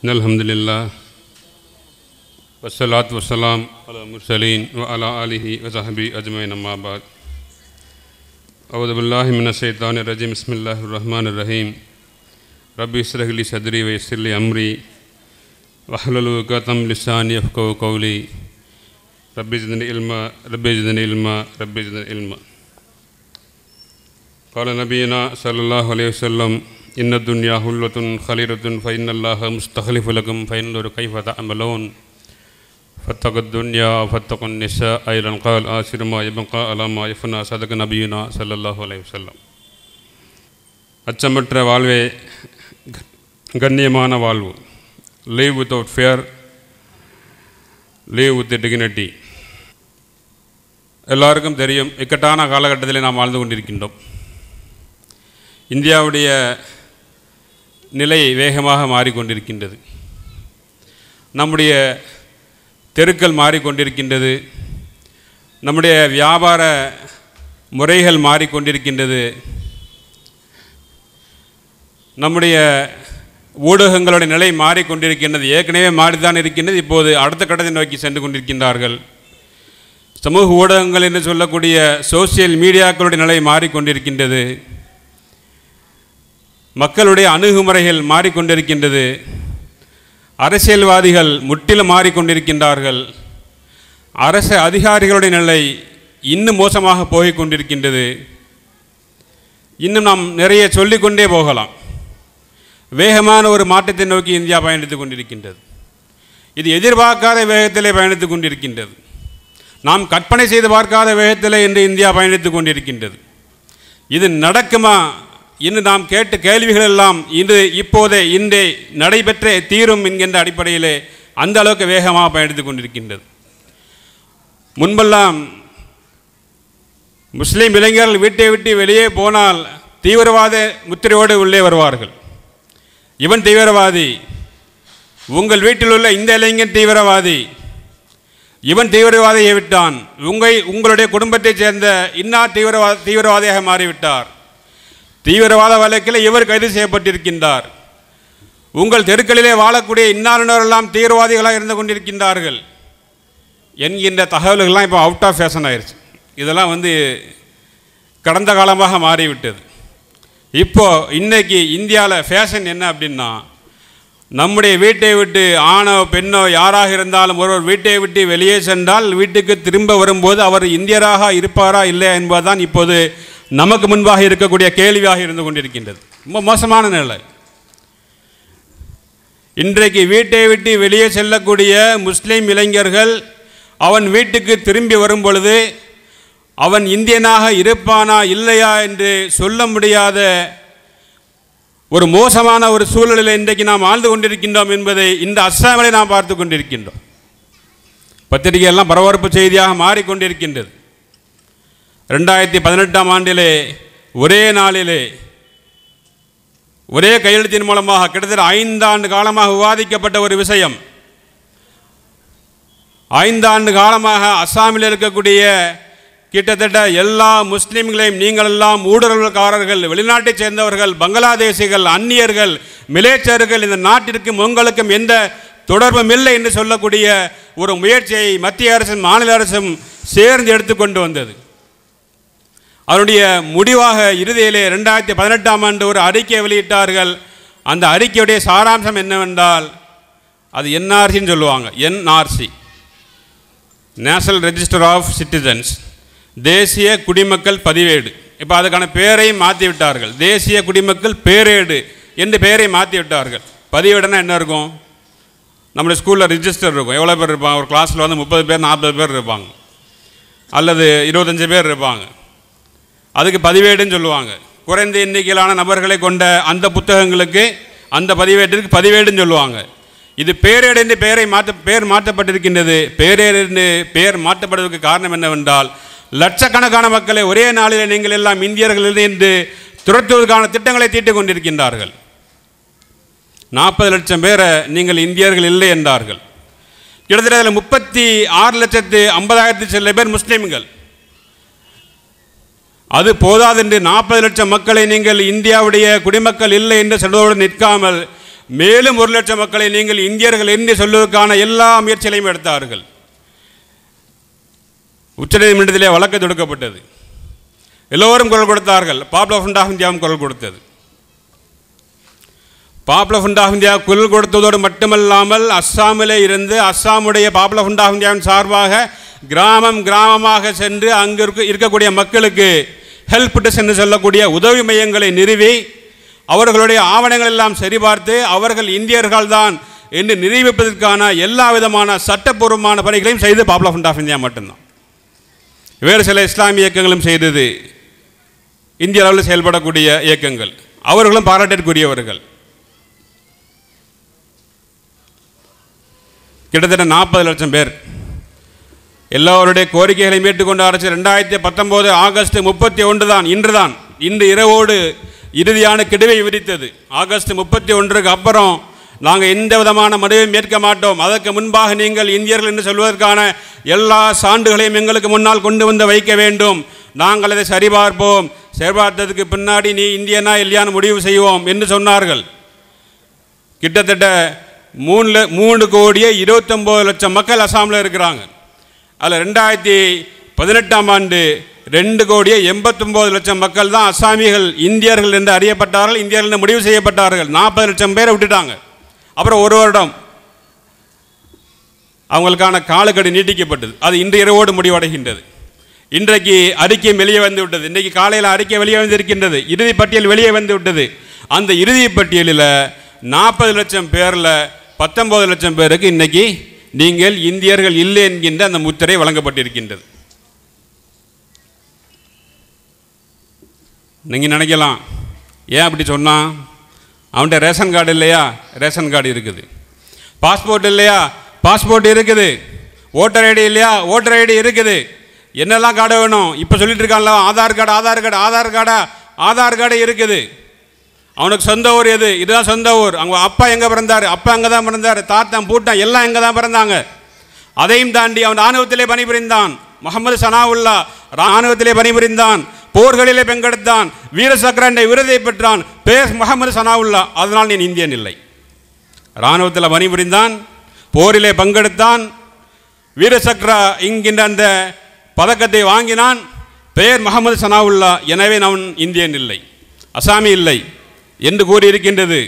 إن الحمد لله والصلاة والسلام على المرسلين وعلى آله وصحبه أجمعين أما بعد أعوذ بالله من الشيطان الرجيم بسم الله الرحمن الرحيم ربي اشرح لي صدري ويسر لي أمري واحلل عقدة من لساني يفقهوا قولي ربي زدني علما ربي زدني علما ربي زدني علما قال نبينا صلى الله عليه وسلم إن الدنيا حلوة خليرة فإن الله مستخلف لكم فينظر كيف تعملون فاتقوا الدنيا فاتقوا النساء أيضا قال آخر ما يبقى على ما يفنى صدق نبينا صلى الله عليه وسلم அச்சமற்ற வாழ்வே கண்ணியமான வாழ்வு live without fear live with dignity எல்லாருக்கும் தெரியும் இக்கட்டான காலகட்டத்தில் நாம் வாழ்ந்து கொண்டிருக்கின்றோம் இந்தியாவுடைய நிலை வேகமாக மாறிக்கொண்டிருக்கின்றது நம்முடைய தெருக்கள் மாறிக்கொண்டிருக்கின்றது நம்முடைய வியாபார முறைகள் மாறிக்கொண்டிருக்கின்றது நம்முடைய ஊடகங்களுடைய நிலை மாறிக்கொண்டிருக்கின்றது ஏற்கனவே மாறித்தான் இருக்கின்றது இப்போது அடுத்த கட்டத்தை நோக்கி சென்று கொண்டிருக்கின்றார்கள் சமூக ஊடகங்கள் என்று சொல்லக்கூடிய சோசியல் மீடியாக்களுடைய நிலை மாறிக்கொண்டிருக்கின்றது மக்களுடைய அணுகுமுறைகள் மாறிக்கொண்டிருக்கின்றது அரசியல்வாதிகள் முற்றிலும் மாறிக்கொண்டிருக்கின்றார்கள் அரசு அதிகாரிகளுடைய நிலை இன்னும் மோசமாக போகிக் கொண்டிருக்கின்றது இன்னும் நாம் நிறைய சொல்லிக்கொண்டே போகலாம் வேகமான ஒரு மாற்றத்தை நோக்கி இந்தியா பயணித்து கொண்டிருக்கின்றது இது எதிர்பார்க்காத வேகத்திலே பயணித்து கொண்டிருக்கின்றது நாம் கற்பனை செய்து பார்க்காத வேகத்திலே இன்று இந்தியா பயணித்து கொண்டிருக்கின்றது இது நடக்குமா இன்று நாம் கேட்ட கேள்விகள் எல்லாம் இன்று இப்போதே இன்றே நடைபெற்ற தீரும் என்கின்ற அடிப்படையிலே அந்த அளவுக்கு வேகமாக பயணித்து கொண்டிருக்கின்றது முன்பெல்லாம் முஸ்லீம் இளைஞர்கள் வீட்டை விட்டு வெளியே போனால் தீவிரவாத முத்திரையோடு உள்ளே வருவார்கள் இவன் தீவிரவாதி உங்கள் வீட்டில் உள்ள இந்த இளைஞன் தீவிரவாதி இவன் தீவிரவாதியை விட்டான் உங்கள் உங்களுடைய குடும்பத்தைச் சேர்ந்த இன்னார் தீவிரவா தீவிரவாதியாக மாறிவிட்டார் தீவிரவாத வழக்கில் இவர் கைது செய்யப்பட்டிருக்கின்றார் உங்கள் தெருக்களிலே வாழக்கூடிய இன்னாரினரெல்லாம் தீவிரவாதிகளாக இருந்து கொண்டிருக்கின்றார்கள் என்கின்ற தகவல்கள்லாம் இப்போ அவுட் ஆஃப் ஃபேஷன் ஆயிடுச்சு இதெல்லாம் வந்து கடந்த காலமாக மாறிவிட்டது இப்போது இன்றைக்கி இந்தியாவில் ஃபேஷன் என்ன அப்படின்னா நம்முடைய வீட்டை விட்டு ஆணோ பெண்ணோ யாராக இருந்தாலும் ஒருவர் வீட்டை விட்டு வெளியே சென்றால் வீட்டுக்கு திரும்ப வரும்போது அவர் இந்தியராக இருப்பாரா இல்லையா என்பதுதான் இப்போது நமக்கு முன்பாக இருக்கக்கூடிய கேள்வியாக இருந்து கொண்டிருக்கின்றது ரொம்ப மோசமான நிலை இன்றைக்கு வீட்டை விட்டு வெளியே செல்லக்கூடிய முஸ்லீம் இளைஞர்கள் அவன் வீட்டுக்கு திரும்பி வரும் பொழுது அவன் இந்தியனாக இருப்பானா இல்லையா என்று சொல்ல முடியாத ஒரு மோசமான ஒரு சூழலில் இன்றைக்கு நாம் ஆழ்ந்து கொண்டிருக்கின்றோம் என்பதை இந்த அஸ்ஸாமிலே நாம் பார்த்து கொண்டிருக்கின்றோம் பத்திரிகையெல்லாம் பரபரப்பு செய்தியாக மாறிக்கொண்டிருக்கின்றது ரெண்டாயிரத்தி பதினெட்டாம் ஆண்டிலே ஒரே நாளிலே ஒரே கையெழுத்தின் மூலமாக கிட்டத்தட்ட ஐந்தாண்டு காலமாக விவாதிக்கப்பட்ட ஒரு விஷயம் ஐந்தாண்டு காலமாக அஸ்ஸாமில் இருக்கக்கூடிய கிட்டத்தட்ட எல்லா முஸ்லீம்களையும் நீங்கள் எல்லாம் ஊடுருவல்காரர்கள் வெளிநாட்டைச் சேர்ந்தவர்கள் பங்களாதேசிகள் அந்நியர்கள் மிலேச்சர்கள் இந்த நாட்டிற்கும் உங்களுக்கும் எந்த தொடர்பும் இல்லை என்று சொல்லக்கூடிய ஒரு முயற்சியை மத்திய அரசும் மாநில அரசும் சேர்ந்து எடுத்துக்கொண்டு வந்தது அதனுடைய முடிவாக இறுதியிலே ரெண்டாயிரத்தி பதினெட்டாம் ஆண்டு ஒரு அறிக்கையை வெளியிட்டார்கள் அந்த அறிக்கையுடைய சாராம்சம் என்னவென்றால் அது என்ஆர்சின்னு சொல்லுவாங்க NRC national register of citizens தேசிய குடிமக்கள் பதிவேடு இப்போ அதுக்கான பெயரையும் மாற்றி விட்டார்கள் தேசிய குடிமக்கள் பேரேடு என்று பெயரை மாற்றி விட்டார்கள் பதிவேடுனா என்ன இருக்கும் நம்மளுடைய ஸ்கூலில் ரிஜிஸ்டர் இருக்கும் எவ்வளோ பேர் இருப்பாங்க ஒரு கிளாஸில் வந்து முப்பது பேர் நாற்பது பேர் இருப்பாங்க அல்லது இருபத்தஞ்சி பேர் இருப்பாங்க அதுக்கு பதிவேடுன்னு சொல்லுவாங்க குறைந்த எண்ணிக்கையிலான நபர்களை கொண்ட அந்த புத்தகங்களுக்கு அந்த பதிவேட்டிற்கு பதிவேடுன்னு சொல்லுவாங்க இது பேரேடு என்று பெயரை மாற்ற பெயர் மாற்றப்பட்டிருக்கின்றது பேரேடு என்று பெயர் மாற்றப்படுவதற்கு காரணம் என்னவென்றால் லட்சக்கணக்கான மக்களை ஒரே நாளில் நீங்கள் எல்லாம் இந்தியர்கள் என்று துரத்துவதற்கான திட்டங்களை தீட்டிக் கொண்டிருக்கின்றார்கள் நாற்பது லட்சம் பேரை நீங்கள் இந்தியர்கள் இல்லை என்றார்கள் கிட்டத்தட்ட அதில் முப்பத்தி ஆறு லட்சத்து ஐம்பதாயிரத்து சில பேர் முஸ்லீம்கள் அது போதாதென்று நாற்பது லட்சம் மக்களை நீங்கள் இந்தியாவுடைய குடிமக்கள் இல்லை என்று சொல்வதோடு நிற்காமல் மேலும் ஒரு லட்சம் மக்களை நீங்கள் இந்தியர்கள் என்று சொல்வதற்கான எல்லா முயற்சிகளையும் எடுத்தார்கள் உச்சநீதிமன்றத்திலே வழக்கு தொடுக்கப்பட்டது எல்லோரும் குரல் கொடுத்தார்கள் பாப்புலர் ஃப்ரண்ட் ஆஃப் இந்தியாவும் குரல் கொடுத்தது பாப்புலர் ஃப்ரண்ட் ஆஃப் இந்தியா குரல் கொடுத்ததோடு மட்டுமல்லாமல் அஸ்ஸாமிலே இருந்து அஸ்ஸாமுடைய பாப்புலர் ஃப்ரண்ட் ஆஃப் இந்தியாவின் சார்பாக கிராமம் கிராமமாக சென்று அங்கு இருக்க இருக்கக்கூடிய மக்களுக்கு ஹெல்ப் டெஸ்க் என்று சொல்லக்கூடிய உதவி மையங்களை நிறுவி அவர்களுடைய ஆவணங்கள் எல்லாம் சரிபார்த்து அவர்கள் இந்தியர்கள்தான் என்று நிரூபிப்பதற்கான எல்லா விதமான சட்டப்பூர்வமான பணிகளையும் செய்து பாப்புலர் ஃப்ரண்ட் ஆஃப் இந்தியா மட்டும்தான் வேறு சில இஸ்லாமிய இயக்கங்களும் செய்தது இந்திய அளவில் செயல்படக்கூடிய இயக்கங்கள் அவர்களும் பாராட்டிற்குரியவர்கள் கிட்டத்தட்ட நாற்பது லட்சம் பேர் எல்லோருடைய கோரிக்கைகளையும் ஏற்றுக்கொண்ட அரசு ரெண்டாயிரத்தி பத்தொம்போது ஆகஸ்ட் முப்பத்தி ஒன்று தான் இன்று தான் இன்று இரவோடு இறுதியான கெடுவை விதித்தது ஆகஸ்ட் முப்பத்தி ஒன்றுக்கு அப்புறம் நாங்கள் எந்த விதமான மனுவையும் ஏற்க மாட்டோம் அதற்கு முன்பாக நீங்கள் இந்தியர்கள் என்று சொல்வதற்கான எல்லா சான்றுகளையும் எங்களுக்கு முன்னால் கொண்டு வந்து வைக்க வேண்டும் நாங்கள் அதை சரிபார்ப்போம் சரிபார்த்ததுக்கு பின்னாடி நீ இந்தியனா இல்லையான்னு முடிவு செய்வோம் என்று சொன்னார்கள் கிட்டத்தட்ட மூணு மூணு கோடியே இருபத்தொம்போது லட்சம் மக்கள் அசாமில் இருக்கிறாங்க அதில் ரெண்டாயிரத்தி பதினெட்டாம் ஆண்டு ரெண்டு கோடியே எண்பத்தொம்போது லட்சம் மக்கள் தான் அசாமிகள் இந்தியர்கள் என்று அறியப்பட்டார்கள் இந்தியர்கள் என்று முடிவு செய்யப்பட்டார்கள் நாற்பது லட்சம் பேரை விட்டுட்டாங்க அப்புறம் ஒரு வருடம் அவங்களுக்கான காலக்கெடு நீட்டிக்கப்பட்டது அது இன்று இரவோடு முடிவடைகின்றது இன்றைக்கு அறிக்கை வெளியே வந்து விட்டது இன்றைக்கு காலையில் அறிக்கை வெளியே வந்திருக்கின்றது இறுதி பட்டியல் வெளியே வந்து விட்டது அந்த இறுதி பட்டியலில் நாற்பது லட்சம் பேரில் பத்தொன்பது லட்சம் பேருக்கு இன்னைக்கு நீங்கள் இந்தியர்கள் இல்லை என்கின்ற அந்த முத்திரை வழங்கப்பட்டிருக்கின்றது நீங்கள் நினைக்கலாம் ஏன் அப்படி சொன்னான் அவன்கிட்ட ரேஷன் கார்டு இல்லையா ரேஷன் கார்டு இருக்குது பாஸ்போர்ட் இல்லையா பாஸ்போர்ட் இருக்குது ஓட்டர் ஐடி இல்லையா ஓட்டர் ஐடி இருக்குது என்னெல்லாம் கார்டு வேணும் இப்போ சொல்லிட்டு இருக்கான்ல ஆதார் கார்டு ஆதார் கார்டு ஆதார் கார்டா ஆதார் கார்டு இருக்குது அவனுக்கு சொந்த ஊர் எது இதுதான் சொந்த ஊர் அவங்க அப்பா எங்கே பிறந்தார் அப்பா அங்கே தான் பிறந்தார் தாத்தன் பூட்டன் எல்லாம் எங்கே தான் பிறந்தாங்க அதையும் தாண்டி அவன் ராணுவத்திலே பணிபுரிந்தான் முகமது சனாவுல்லா ராணுவத்திலே பணிபுரிந்தான் போர்களிலே பங்கெடுத்தான் வீர சக்கரண்டை விருதை பெற்றான் பேர் முகமது சனாவுல்லா அதனால் நீ இந்தியன் இல்லை இராணுவத்தில் பணிபுரிந்தான் போரிலே பங்கெடுத்தான் வீரசக்ரா என்கின்ற அந்த பதக்கத்தை வாங்கினான் பெயர் முகமது சனாவுல்லா எனவே நான் இந்தியன் இல்லை அசாமி இல்லை என்று கூறியிருக்கின்றது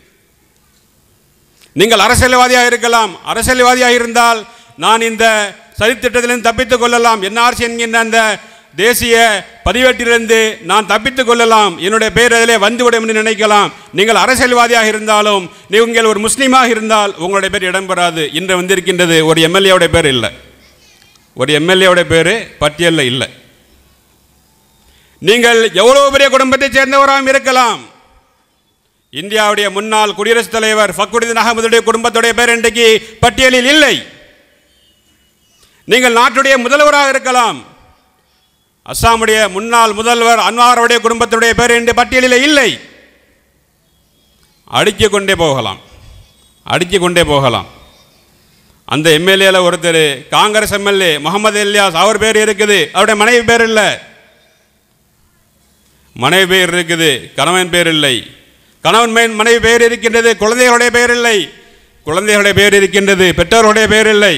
நீங்கள் அரசியல்வாதியாக இருக்கலாம் அரசியல்வாதியாக இருந்தால் நான் இந்த சதித்திட்டத்திலிருந்து தப்பித்துக் கொள்ளலாம் என்ஆர்சி என்கின்ற அந்த தேசிய பதிவேட்டிலிருந்து நான் தப்பித்துக் கொள்ளலாம் என்னுடைய பெயர் அதிலே வந்துவிடும் என்று நினைக்கலாம் நீங்கள் அரசியல்வாதியாக இருந்தாலும் நீங்கள் ஒரு முஸ்லீமாக இருந்தால் உங்களுடைய பேர் இடம்பெறாது இன்று வந்திருக்கின்றது ஒரு எம்எல்ஏவுடைய பேர் இல்லை ஒரு எம்எல்ஏவுடைய பேர் பட்டியலில் இல்லை நீங்கள் எவ்வளவு பெரிய குடும்பத்தைச் சேர்ந்தவராகவும் இருக்கலாம் இந்தியாவுடைய முன்னாள் குடியரசுத் தலைவர் ஃபக்குருதீன் அகமதுடைய குடும்பத்துடைய பேர் இன்றைக்கு பட்டியலில் இல்லை நீங்கள் நாட்டுடைய முதல்வராக இருக்கலாம் அஸ்ஸாமுடைய முன்னாள் முதல்வர் அன்வாருடைய குடும்பத்துடைய பேர் இந்த பட்டியலில் இல்லை அடுக்கிக் கொண்டே போகலாம் அடுக்கிக் கொண்டே போகலாம் அந்த எம்எல்ஏல ஒருத்தர் காங்கிரஸ் எம்எல்ஏ முகமது இல்யாஸ் அவர் பேர் இருக்குது அவருடைய மனைவி பேர் இல்லை மனைவி பேர் இருக்குது கணவன் பேர் இல்லை கணவன் மேன் மனைவி பெயர் இருக்கின்றது குழந்தைகளுடைய பெயர் இல்லை குழந்தைகளுடைய பெயர் இருக்கின்றது பெற்றோருடைய பெயர் இல்லை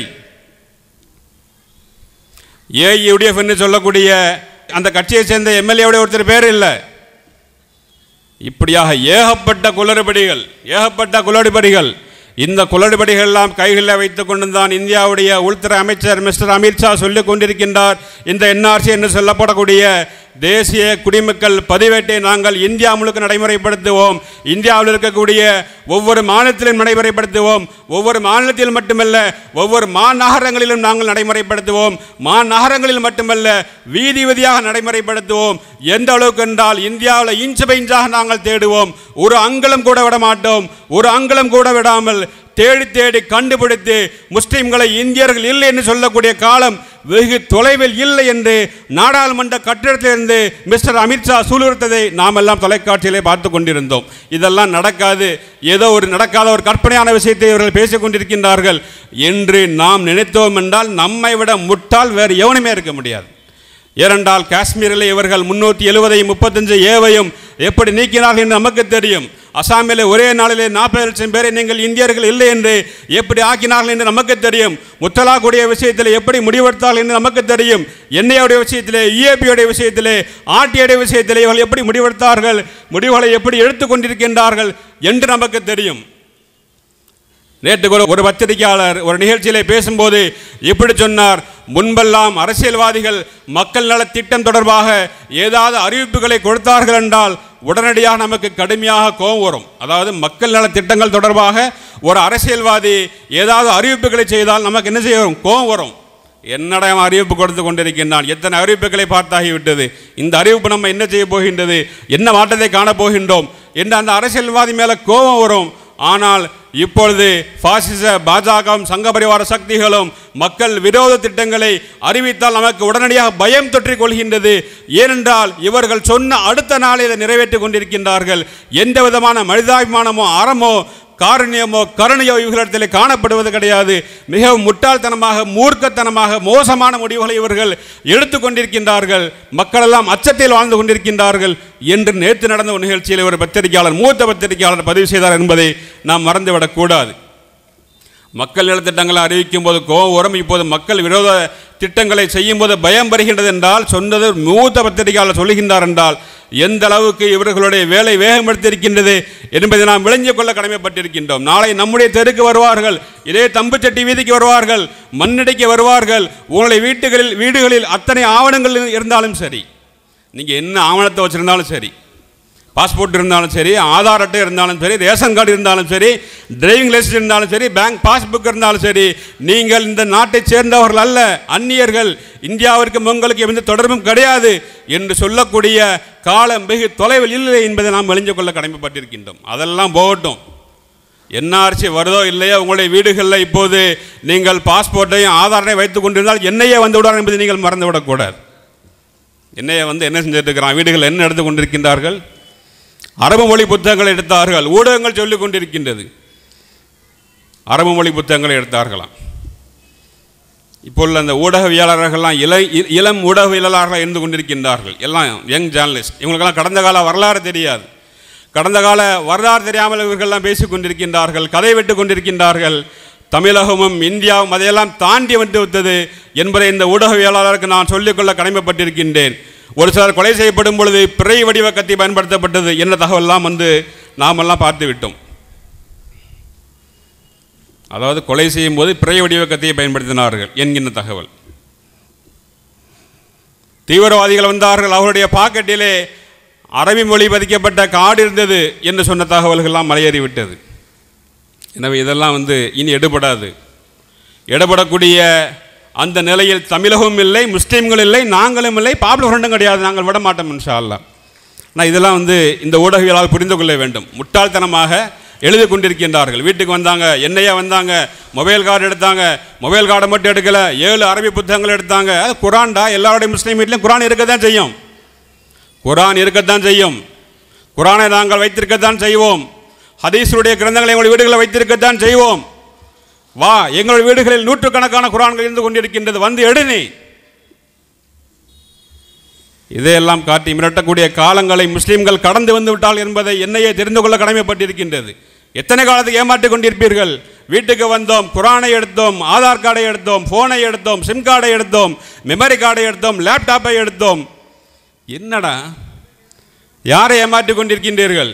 ஏயுடிஎஃப் என்று சொல்லக்கூடிய அந்த கட்சியை சேர்ந்த எம்எல்ஏவுடைய ஒருத்தர் பேர் இல்லை இப்படியாக ஏகப்பட்ட குளறுபடிகள் ஏகப்பட்ட குளறுபடிகள் இந்த குளறுபடிகள் எல்லாம் கைகளில் வைத்துக் கொண்டு தான் இந்தியாவுடைய உள்துறை அமைச்சர் மிஸ்டர் அமித்ஷா சொல்லிக் கொண்டிருக்கின்றார் இந்த என்ஆர்சி என்று சொல்லப்படக்கூடிய தேசிய குடிமக்கள் பதிவேட்டை நாங்கள் இந்தியா முழுக்க நடைமுறைப்படுத்துவோம் இந்தியாவில் இருக்கக்கூடிய ஒவ்வொரு மாநிலத்திலும் நடைமுறைப்படுத்துவோம் ஒவ்வொரு மாநிலத்தில் மட்டுமல்ல ஒவ்வொரு மாநகரங்களிலும் நாங்கள் நடைமுறைப்படுத்துவோம் மாநகரங்களில் மட்டுமல்ல வீதி வீதியாக நடைமுறைப்படுத்துவோம் எந்த அளவுக்கு என்றால் இந்தியாவில் இன்ச்சு பை இன்ச்சாக நாங்கள் தேடுவோம் ஒரு அங்குலம் கூட விட மாட்டோம் ஒரு அங்குலம் கூட விடாமல் தேடி தேடி கண்டுபிடித்து முஸ்லிம்களை இந்தியர்கள் இல்லை என்று சொல்லக்கூடிய காலம் வெகு தொலைவில் இல்லை என்று நாடாளுமன்ற கட்டிடத்திலிருந்து மிஸ்டர் அமித்ஷா சூளுறுத்ததை நாம் எல்லாம் தொலைக்காட்சியிலே பார்த்து கொண்டிருந்தோம் இதெல்லாம் நடக்காது ஏதோ ஒரு நடக்காத ஒரு கற்பனையான விஷயத்தை இவர்கள் பேசிக் கொண்டிருக்கின்றார்கள் என்று நாம் நினைத்தோம் என்றால் நம்மை விட முட்டாள் வேறு எவனுமே இருக்க முடியாது ஏனென்றால் காஷ்மீரில் இவர்கள் முன்னூற்றி எழுபதையும் முப்பத்தஞ்சு ஏவையும் எப்படி நீக்கினார்கள் என்று நமக்கு தெரியும் அசாமிலே ஒரே நாளிலே நாற்பது லட்சம் பேரை நீங்கள் இந்தியர்கள் இல்லை என்று எப்படி ஆக்கினார்கள் என்று நமக்கு தெரியும் முத்தலாக்குடைய விஷயத்தில் எப்படி முடிவெடுத்தார்கள் என்று நமக்கு தெரியும் எண்ணெயோடைய விஷயத்திலே இஏபியோடைய விஷயத்திலே ஆர்டியோடைய விஷயத்திலே இவர்கள் எப்படி முடிவெடுத்தார்கள் முடிவுகளை எப்படி எடுத்துக்கொண்டிருக்கின்றார்கள் என்று நமக்கு தெரியும் நேற்று கூட ஒரு பத்திரிகையாளர் ஒரு நிகழ்ச்சியிலே பேசும்போது இப்படி சொன்னார் முன்பெல்லாம் அரசியல்வாதிகள் மக்கள் நலத் திட்டம் தொடர்பாக ஏதாவது அறிவிப்புகளை கொடுத்தார்கள் என்றால் உடனடியாக நமக்கு கடுமையாக கோபம் வரும் அதாவது மக்கள் நலத் திட்டங்கள் தொடர்பாக ஒரு அரசியல்வாதி ஏதாவது அறிவிப்புகளை செய்தால் நமக்கு என்ன செய்ய வரும் கோபம் வரும் என்னடா அவன் அறிவிப்பு கொடுத்து கொண்டிருக்கின்றான் எத்தனை அறிவிப்புகளை பார்த்தாகிவிட்டது இந்த அறிவிப்பு நம்ம என்ன செய்ய போகின்றது என்ன மாற்றத்தை காணப் போகின்றோம் என்று அந்த அரசியல்வாதி மேலே கோபம் வரும் ஆனால் இப்பொழுது பாசிச பாஜகவும் சங்க பரிவார சக்திகளும் மக்கள் விரோத திட்டங்களை அறிவித்தால் நமக்கு உடனடியாக பயம் தொற்றிக் கொள்கின்றது ஏனென்றால் இவர்கள் சொன்ன அடுத்த நாளே இதை நிறைவேற்றிக் கொண்டிருக்கின்றார்கள் எந்த விதமான மனிதாபிமானமோ அறமோ காரணியமோ கருணையோ இவர்களிடத்தில் காணப்படுவது கிடையாது மிகவும் முட்டாள்தனமாக மூர்க்கத்தனமாக மோசமான முடிவுகளை இவர்கள் எடுத்து கொண்டிருக்கின்றார்கள் மக்களெல்லாம் அச்சத்தில் வாழ்ந்து கொண்டிருக்கின்றார்கள் என்று நேற்று நடந்த ஒரு நிகழ்ச்சியில் ஒரு பத்திரிகையாளர் மூத்த பத்திரிகையாளர் பதிவு செய்தார் என்பதை நாம் மறந்துவிடக்கூடாது மக்கள் நலத்திட்டங்களை அறிவிக்கும் போது கோபம் வரும் இப்போது மக்கள் விரோத திட்டங்களை செய்யும் போது பயம் வருகின்றது என்றால் சொன்னது மூத்த பத்திரிகையாளர் சொல்லுகின்றார் என்றால் எந்த அளவுக்கு இவர்களுடைய வேலை வேகப்படுத்தியிருக்கின்றது என்பதை நாம் விளங்கிக் கொள்ள கடமைப்பட்டிருக்கின்றோம் நாளை நம்முடைய தெருக்கு வருவார்கள் இதே தம்புச்சட்டி வீதிக்கு வருவார்கள் மண்ணடிக்க வருவார்கள் உங்களுடைய வீட்டுகளில் வீடுகளில் அத்தனை ஆவணங்கள் இருந்தாலும் சரி நீங்கள் என்ன ஆவணத்தை வச்சுருந்தாலும் சரி பாஸ்போர்ட் இருந்தாலும் சரி ஆதார் அட்டை இருந்தாலும் சரி ரேஷன் கார்டு இருந்தாலும் சரி டிரைவிங் லைசன்ஸ் இருந்தாலும் சரி பேங்க் பாஸ்புக் இருந்தாலும் சரி நீங்கள் இந்த நாட்டைச் சேர்ந்தவர்கள் அல்ல அந்நியர்கள் இந்தியாவிற்கும் உங்களுக்கு எந்த தொடர்பும் கிடையாது என்று சொல்லக்கூடிய காலம் வெகு தொலைவில் இல்லை என்பதை நாம் விளைஞ்சு கொள்ள கடமைப்பட்டிருக்கின்றோம் அதெல்லாம் போகட்டும் என்ஆர்சி வருதோ இல்லையோ உங்களுடைய வீடுகளில் இப்போது நீங்கள் பாஸ்போர்ட்டையும் ஆதாரையும் வைத்துக் கொண்டிருந்தால் என்னையே வந்து விடுவார் என்பதை நீங்கள் மறந்துவிடக்கூடாது என்னைய வந்து என்ன செஞ்சுட்டு இருக்கிறான் வீடுகள் என்ன எடுத்து கொண்டிருக்கின்றார்கள் அரபு மொழி புத்தகங்களை எடுத்தார்கள் ஊடகங்கள் சொல்லிக் கொண்டிருக்கின்றது அரபு மொழி புத்தகங்களை எடுத்தார்களாம் இப்போ உள்ள அந்த ஊடகவியலாளர்கள்லாம் இள இ- இளம் ஊடகவியலாளர்களாக இருந்து கொண்டிருக்கின்றார்கள் எல்லாம் யங் ஜேர்னலிஸ்ட் இவங்களுக்கெல்லாம் கடந்த கால வரலாறு தெரியாது கடந்த கால வரலாறு தெரியாமல் இவர்கள்லாம் பேசிக் கொண்டிருக்கின்றார்கள் கதை விட்டு கொண்டிருக்கின்றார்கள் தமிழகமும் இந்தியாவும் அதையெல்லாம் தாண்டி வந்து விட்டது என்பதை இந்த ஊடகவியலாளருக்கு நான் சொல்லிக்கொள்ள கடமைப்பட்டிருக்கின்றேன் ஒரு சிலர் கொலை செய்யப்படும் பொழுது பிறை வடிவ கத்தி பயன்படுத்தப்பட்டது என்ன தகவல்லாம் வந்து நாமெல்லாம் பார்த்து விட்டோம் அதாவது கொலை செய்யும் போது பிறை வடிவ கத்தியை பயன்படுத்தினார்கள் என்கின்ற தகவல் தீவிரவாதிகள் வந்தார்கள் அவருடைய பாக்கெட்டிலே அரபி மொழி பதிக்கப்பட்ட கார்டு இருந்தது என்று சொன்ன தகவல்கள்லாம் மலையேறிவிட்டது எனவே இதெல்லாம் வந்து இனி எடுபடாது எடுபடக்கூடிய அந்த நிலையில் தமிழகமும் இல்லை முஸ்லீம்கள் இல்லை நாங்களும் இல்லை பாப்புலர் ஃப்ரெண்டும் கிடையாது நாங்கள் விட மாட்டோம் இன்ஷா அல்லாஹ் ஆனால் இதெல்லாம் வந்து இந்த ஊடகங்களால் புரிந்து கொள்ள வேண்டும் முட்டாள்தனமாக எழுதி கொண்டிருக்கின்றார்கள் வீட்டுக்கு வந்தாங்க என்னையா வந்தாங்க மொபைல் கார்டு எடுத்தாங்க மொபைல் கார்டை மட்டும் எடுக்கல ஏழு அரபி புத்தகங்கள் எடுத்தாங்க அது குரான்டா எல்லாருடைய முஸ்லீம் வீட்லையும் குரான் இருக்கத்தான் செய்யும் குரான் இருக்கத்தான் செய்யும் குரானை நாங்கள் வைத்திருக்கத்தான் செய்வோம் ஹதீஸுடைய கிரந்தங்களை எங்கள் வீடுகளில் வைத்திருக்கத்தான் செய்வோம் வா எங்கள் வீடுகளில் நூற்றுக்கணக்கான குரான்கள் இருந்து கொண்டிருக்கின்றது வந்து எடுனி இதையெல்லாம் காட்டி மிரட்டக்கூடிய காலங்களை முஸ்லீம்கள் கடந்து வந்து விட்டால் என்பதை என்னையே தெரிந்து கொள்ள கடமைப்பட்டிருக்கின்றது எத்தனை காலத்துக்கு ஏமாற்றிக் கொண்டிருப்பீர்கள் வீட்டுக்கு வந்தோம் குரானை எடுத்தோம் ஆதார் கார்டை எடுத்தோம் ஃபோனை எடுத்தோம் சிம் கார்டை எடுத்தோம் மெமரி கார்டை எடுத்தோம் லேப்டாப்பை எடுத்தோம் என்னடா யாரை ஏமாற்றிக் கொண்டிருக்கின்றீர்கள்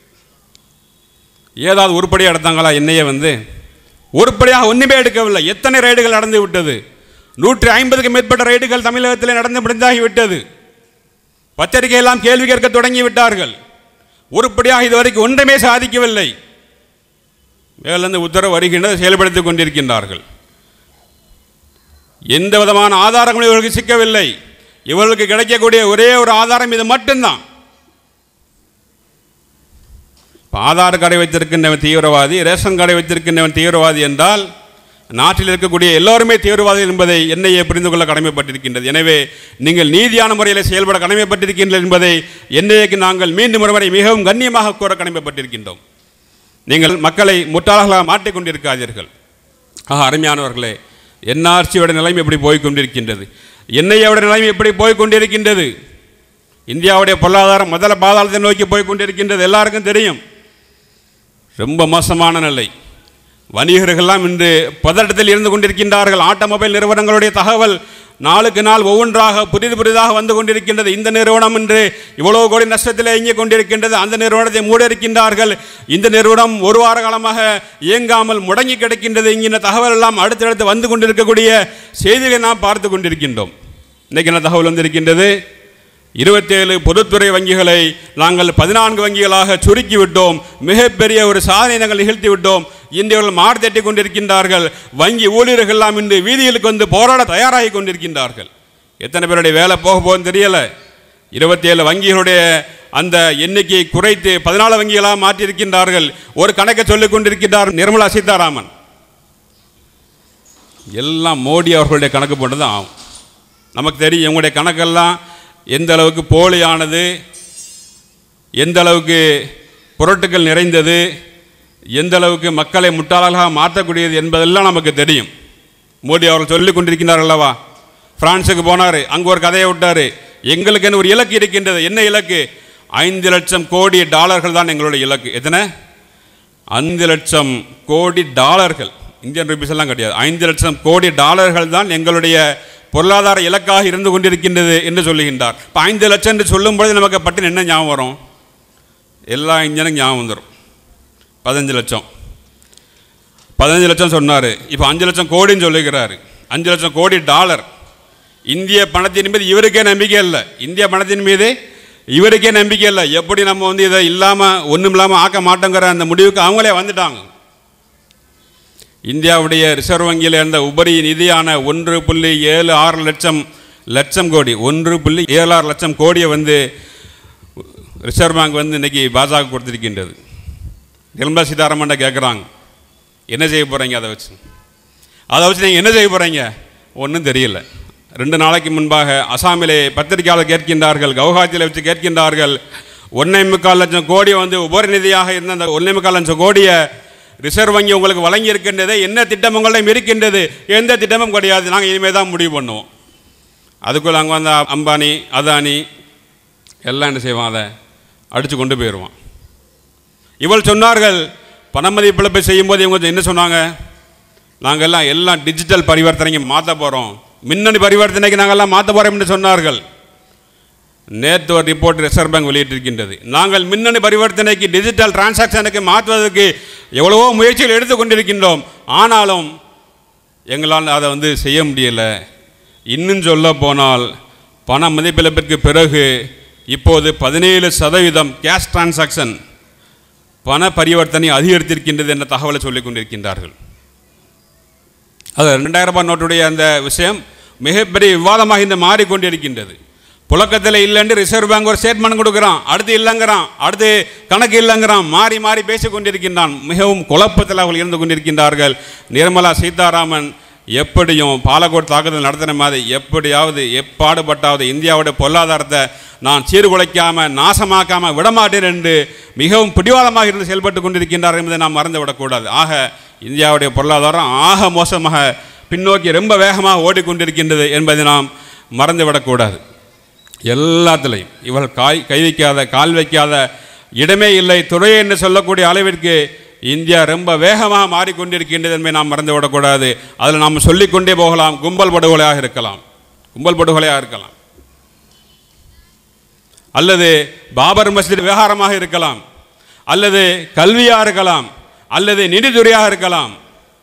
ஏதாவது உருப்படியாக எடுத்தாங்களா என்னையே வந்து உருப்படியாக ஒன்றுமே எடுக்கவில்லை எத்தனை ரைடுகள் நடந்து விட்டது நூற்றி ஐம்பதுக்கு மேற்பட்ட ரைடுகள் தமிழகத்தில் நடந்து முடிந்தாகிவிட்டது பத்திரிகை எல்லாம் கேள்வி கேட்க தொடங்கி விட்டார்கள் உருப்படியாக இதுவரைக்கும் ஒன்றுமே சாதிக்கவில்லை மேலிருந்து உத்தரவு வருகின்றது செயல்படுத்திக் கொண்டிருக்கின்றார்கள் எந்த விதமான ஆதாரங்களும் இவர்களுக்கு சிக்கவில்லை இவர்களுக்கு கிடைக்கக்கூடிய ஒரே ஒரு ஆதாரம் இது மட்டும்தான் இப்ப ஆதார் கார்டை வைத்திருக்கின்றவன் தீவிரவாதி ரேஷன் கார்டை வைத்திருக்கின்றவன் தீவிரவாதி என்றால் நாட்டில் இருக்கக்கூடிய எல்லோருமே தீவிரவாதிகள் என்பதை என்னையே புரிந்து கொள்ள கடமைப்பட்டிருக்கின்றது எனவே நீங்கள் நீதியான முறையில் செயல்பட கடமைப்பட்டிருக்கின்றீர்கள் என்பதை என்னைக்கு நாங்கள் மீண்டும் ஒருமுறை மிகவும் கண்ணியமாக கூற கடமைப்பட்டிருக்கின்றோம் நீங்கள் மக்களை முட்டாளாக மாட்டிக்கொண்டிருக்காதீர்கள் ஆக அருமையானவர்களே என்ஆர்சியோட நிலைமை எப்படி போய் கொண்டிருக்கின்றது என்ஐயோட நிலைமை எப்படி போய் கொண்டிருக்கின்றது இந்தியாவுடைய பொருளாதாரம் முதல்ல பாதாளத்தை நோக்கி போய் கொண்டிருக்கின்றது எல்லாருக்கும் தெரியும் ரொம்ப மோசமான நிலை வணிகர்கள்லாம் இன்று பதட்டத்தில் இருந்து கொண்டிருக்கின்றார்கள் ஆட்டோமொபைல் நிறுவனங்களுடைய தகவல் நாளுக்கு நாள் ஒவ்வொன்றாக புதிது புதிதாக வந்து கொண்டிருக்கின்றது இந்த நிறுவனம் இன்று இவ்வளவு கோடி நஷ்டத்தில் இயங்கிக் கொண்டிருக்கின்றது அந்த நிறுவனத்தை மூட இருக்கின்றார்கள் இந்த நிறுவனம் ஒரு வார காலமாக இயங்காமல் முடங்கி கிடக்கின்றது இங்கின தகவல் எல்லாம் அடுத்தடுத்து வந்து கொண்டிருக்கக்கூடிய செய்திகளை நாம் பார்த்து கொண்டிருக்கின்றோம் இன்னைக்கு என்ன தகவல் வந்திருக்கின்றது இருபத்தேழு பொதுத்துறை வங்கிகளை நாங்கள் பதினான்கு வங்கிகளாக சுருக்கி விட்டோம் மிகப்பெரிய ஒரு சாதனை நாங்கள் நிகழ்த்தி விட்டோம் இந்தியவர்கள் மாறு தட்டி கொண்டிருக்கின்றார்கள் வங்கி ஊழியர்கள் எல்லாம் இன்று வீதிகளுக்கு வந்து போராட தயாராகி கொண்டிருக்கின்றார்கள் எத்தனை பேருடைய வேலை போக போகுதுன்னு தெரியல இருபத்தேழு வங்கிகளுடைய அந்த எண்ணிக்கையை குறைத்து பதினாலு வங்கிகளாக மாற்றியிருக்கின்றார்கள் ஒரு கணக்கை சொல்லிக் கொண்டிருக்கின்றார் நிர்மலா சீதாராமன் எல்லாம் மோடி அவர்களுடைய கணக்கு போட்டு தான் ஆகும் நமக்கு தெரியும் இவங்களுடைய கணக்கெல்லாம் எந்த அளவுக்கு போலியானது எந்த அளவுக்கு புரட்டுக்கள் நிறைந்தது எந்த அளவுக்கு மக்களை முட்டாளாக மாற்றக்கூடியது என்பதெல்லாம் நமக்கு தெரியும் மோடி அவர்கள் சொல்லிக் கொண்டிருக்கிறார் அல்லவா பிரான்ஸுக்கு போனார் அங்கே ஒரு கதையை விட்டார் எங்களுக்குன்னு ஒரு இலக்கு இருக்கின்றது என்ன இலக்கு ஐந்து லட்சம் கோடி டாலர்கள் தான் எங்களுடைய இலக்கு எத்தனை ஐந்து லட்சம் கோடி டாலர்கள் இந்தியன் ருபீஸ் எல்லாம் கிடையாது ஐந்து லட்சம் கோடி டாலர்கள் தான் எங்களுடைய பொருளாதார இலக்காக இருந்து கொண்டிருக்கின்றது என்று சொல்லுகின்றார் இப்போ ஐந்து லட்சம் என்று சொல்லும் பொழுது நமக்கு பட்டு என்ன ஞாபகம் வரும் எல்லா இன்ஜினும் ஞாபகம் வந்துடும் பதினஞ்சு லட்சம் பதினஞ்சு லட்சம் சொன்னார் இப்போ அஞ்சு லட்சம் கோடின்னு சொல்லுகிறாரு அஞ்சு லட்சம் கோடி டாலர் இந்திய பணத்தின் மீது இவருக்கே நம்பிக்கை இல்லை இந்திய பணத்தின் மீது இவருக்கே நம்பிக்கை இல்லை எப்படி நம்ம வந்து இதை இல்லாமல் ஒன்றும் இல்லாமல் ஆக்க மாட்டோங்கிற அந்த முடிவுக்கு அவங்களே வந்துட்டாங்க இந்தியாவுடைய ரிசர்வ் வங்கியில் இருந்த உபரி நிதியான ஒன்று புள்ளி ஏழு ஆறு லட்சம் லட்சம் கோடி ஒன்று புள்ளி ஏழு ஆறு லட்சம் கோடியை வந்து ரிசர்வ் பேங்க் வந்து இன்னைக்கு பாஜக கொடுத்திருக்கின்றது நிர்மலா சீதாராமன் கேட்குறாங்க என்ன செய்ய போகிறீங்க அதை வச்சு அதை வச்சு நீங்கள் என்ன செய்ய போகிறீங்க ஒன்றும் தெரியல ரெண்டு நாளைக்கு முன்பாக அசாமிலே பத்திரிகையாளர் கேட்கின்றார்கள் கவுஹாத்தியில் வச்சு கேட்கின்றார்கள் ஒன்றே முக்கால் லட்சம் கோடி வந்து உபரி நிதியாக இருந்த அந்த ஒன்றே முக்கால் லட்சம் கோடியை ரிசர்வ் வங்கி உங்களுக்கு வழங்கி இருக்கின்றது என்ன திட்டம் உங்களிடம் இருக்கின்றது எந்த திட்டமும் கிடையாது நாங்கள் இனிமேல் தான் முடிவு பண்ணுவோம் அதுக்குள்ள அங்கே வந்த அம்பானி அதானி எல்லாம் என்ன செய்வான் அதை அடித்து கொண்டு போயிடுவான் இவள் சொன்னார்கள் பணமதிப்பிழப்பை செய்யும்போது இவங்க என்ன சொன்னாங்க நாங்கள் எல்லாம் எல்லாம் டிஜிட்டல் பரிவர்த்தனைக்கு மாற்ற போகிறோம் மின்னணு பரிவர்த்தனைக்கு நாங்கள் எல்லாம் மாற்ற போகிறோம் என்று சொன்னார்கள் நேற்று ஒரு ரிப்போர்ட் ரிசர்வ் பேங்க் வெளியிட்டிருக்கின்றது நாங்கள் மின்னணு பரிவர்த்தனைக்கு டிஜிட்டல் டிரான்சாக்ஷனுக்கு மாற்றுவதற்கு எவ்வளவோ முயற்சிகள் எடுத்து கொண்டிருக்கின்றோம் ஆனாலும் எங்களால் அதை வந்து செய்ய முடியலை இன்னும் சொல்ல போனால் பண மதிப்பிழப்பிற்கு பிறகு இப்போது பதினேழு சதவீதம் கேஷ் டிரான்சாக்ஷன் பண பரிவர்த்தனை அதிகரித்திருக்கின்றது என்ற தகவலை சொல்லிக் கொண்டிருக்கின்றார்கள் அது ரெண்டாயிரம் ரூபாய் நோட்டுடைய அந்த விஷயம் மிகப்பெரிய விவாதமாக இந்த மாறிக்கொண்டிருக்கின்றது புழக்கத்தில் இல்லைன்னு ரிசர்வ் பேங்க் ஒரு ஸ்டேட்மெண்ட் கொடுக்குறான் அடுத்து இல்லைங்கிறான் அடுத்து கணக்கு இல்லைங்கிறான் மாறி மாறி பேசிக் கொண்டிருக்கின்றான் மிகவும் குழப்பத்தில் அவர்கள் இருந்து கொண்டிருக்கின்றார்கள் நிர்மலா சீதாராமன் எப்படியும் பாலக்கோட் தாக்குதல் நடத்தின மாதிரி எப்படியாவது எப்பாடுபட்டாவது இந்தியாவுடைய பொருளாதாரத்தை நான் சீர்குலைக்காம நாசமாக்காம விடமாட்டேன் என்று மிகவும் பிடிவாதமாக இருந்து செயல்பட்டு கொண்டிருக்கின்றார் என்பதை நாம் மறந்து விடக்கூடாது ஆக இந்தியாவுடைய பொருளாதாரம் ஆக மோசமாக பின்னோக்கி ரொம்ப வேகமாக ஓடிக்கொண்டிருக்கின்றது என்பதை நாம் மறந்து விடக்கூடாது எல்லாத்துலேயும் இவள் காய் கை வைக்காத கால் வைக்காத இடமே இல்லை துறை என்று சொல்லக்கூடிய அளவிற்கு இந்தியா ரொம்ப வேகமாக மாறிக்கொண்டிருக்கின்றது என்பதை நாம் மறந்து விடக்கூடாது அதில் நாம் சொல்லிக்கொண்டே போகலாம் கும்பல் படுகொலையாக இருக்கலாம் கும்பல் படுகொலையாக இருக்கலாம் அல்லது பாபர் மஸ்ஜித் விவகாரமாக இருக்கலாம் அல்லது கல்வியாக இருக்கலாம் அல்லது நிதித்துறையாக இருக்கலாம்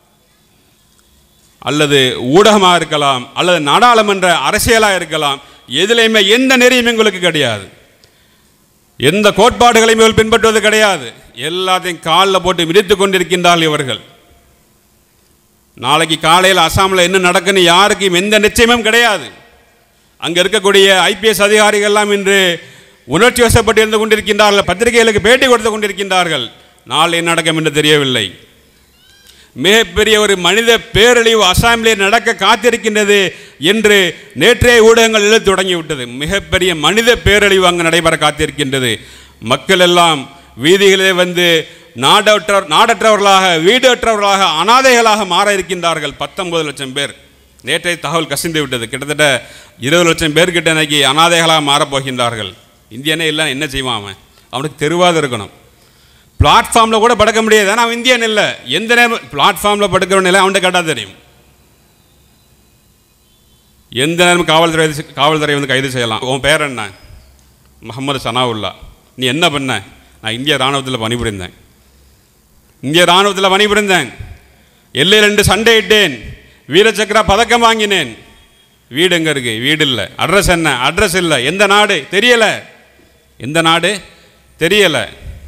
அல்லது ஊடகமாக இருக்கலாம் அல்லது நாடாளுமன்ற அரசியலாக இருக்கலாம் எதுலையுமே எந்த நெறியும் எங்களுக்கு கிடையாது எந்த கோட்பாடுகளையும் இவர்கள் பின்பற்றுவது கிடையாது எல்லாத்தையும் காலில் போட்டு மிதித்து கொண்டிருக்கின்றார்கள் இவர்கள் நாளைக்கு காலையில் அசாமில் என்ன நடக்குன்னு யாருக்கும் எந்த நிச்சயமும் கிடையாது அங்கே இருக்கக்கூடிய ஐபிஎஸ் அதிகாரிகள்லாம் இன்று உணர்ச்சி வசப்பட்டு இருந்து கொண்டிருக்கின்றார்கள் பத்திரிகைகளுக்கு பேட்டி கொடுத்து கொண்டிருக்கின்றார்கள் நாளை என்ன நடக்கும் என்று தெரியவில்லை மிகப்பெரிய ஒரு மனித பேரழிவு அசாமிலே நடக்க காத்திருக்கின்றது என்று நேற்றே ஊடகங்கள் எழுத தொடங்கிவிட்டது மிகப்பெரிய மனித பேரழிவு அங்கு நடைபெற காத்திருக்கின்றது மக்கள் எல்லாம் வீதிகளிலே வந்து நாடற்ற நாடற்றவர்களாக வீடற்றவர்களாக அனாதைகளாக மாற இருக்கின்றார்கள் பத்தொன்பது லட்சம் பேர் நேற்றைய தகவல் கசிந்து விட்டது கிட்டத்தட்ட இருபது லட்சம் பேர்கிட்ட இன்னைக்கு அனாதைகளாக மாறப் போகின்றார்கள் இந்தியனே எல்லாம் என்ன செய்வான் அவன் அவனுக்கு தெருவாத இருக்கணும் பிளாட்ஃபார்மில் கூட படுக்க முடியாது ஆனால் அவன் இந்தியன் இல்லை எந்த நேரம் பிளாட்ஃபார்மில் படுக்கிற நிலை அவன்கிட்ட கேட்டால் தெரியும் எந்த நேரம் காவல்துறை காவல்துறை வந்து கைது செய்யலாம் உன் பேர் என்ன முகமது சனாவுல்லா நீ என்ன பண்ண நான் இந்திய இராணுவத்தில் பணிபுரிந்தேன் இந்திய இராணுவத்தில் பணிபுரிந்தேன் எல்லையில் ரெண்டு சண்டையிட்டேன் வீரச்சக்கர பதக்கம் வாங்கினேன் வீடு எங்கே இருக்கு வீடு இல்லை அட்ரஸ் என்ன அட்ரஸ் இல்லை எந்த நாடு தெரியலை எந்த நாடு தெரியலை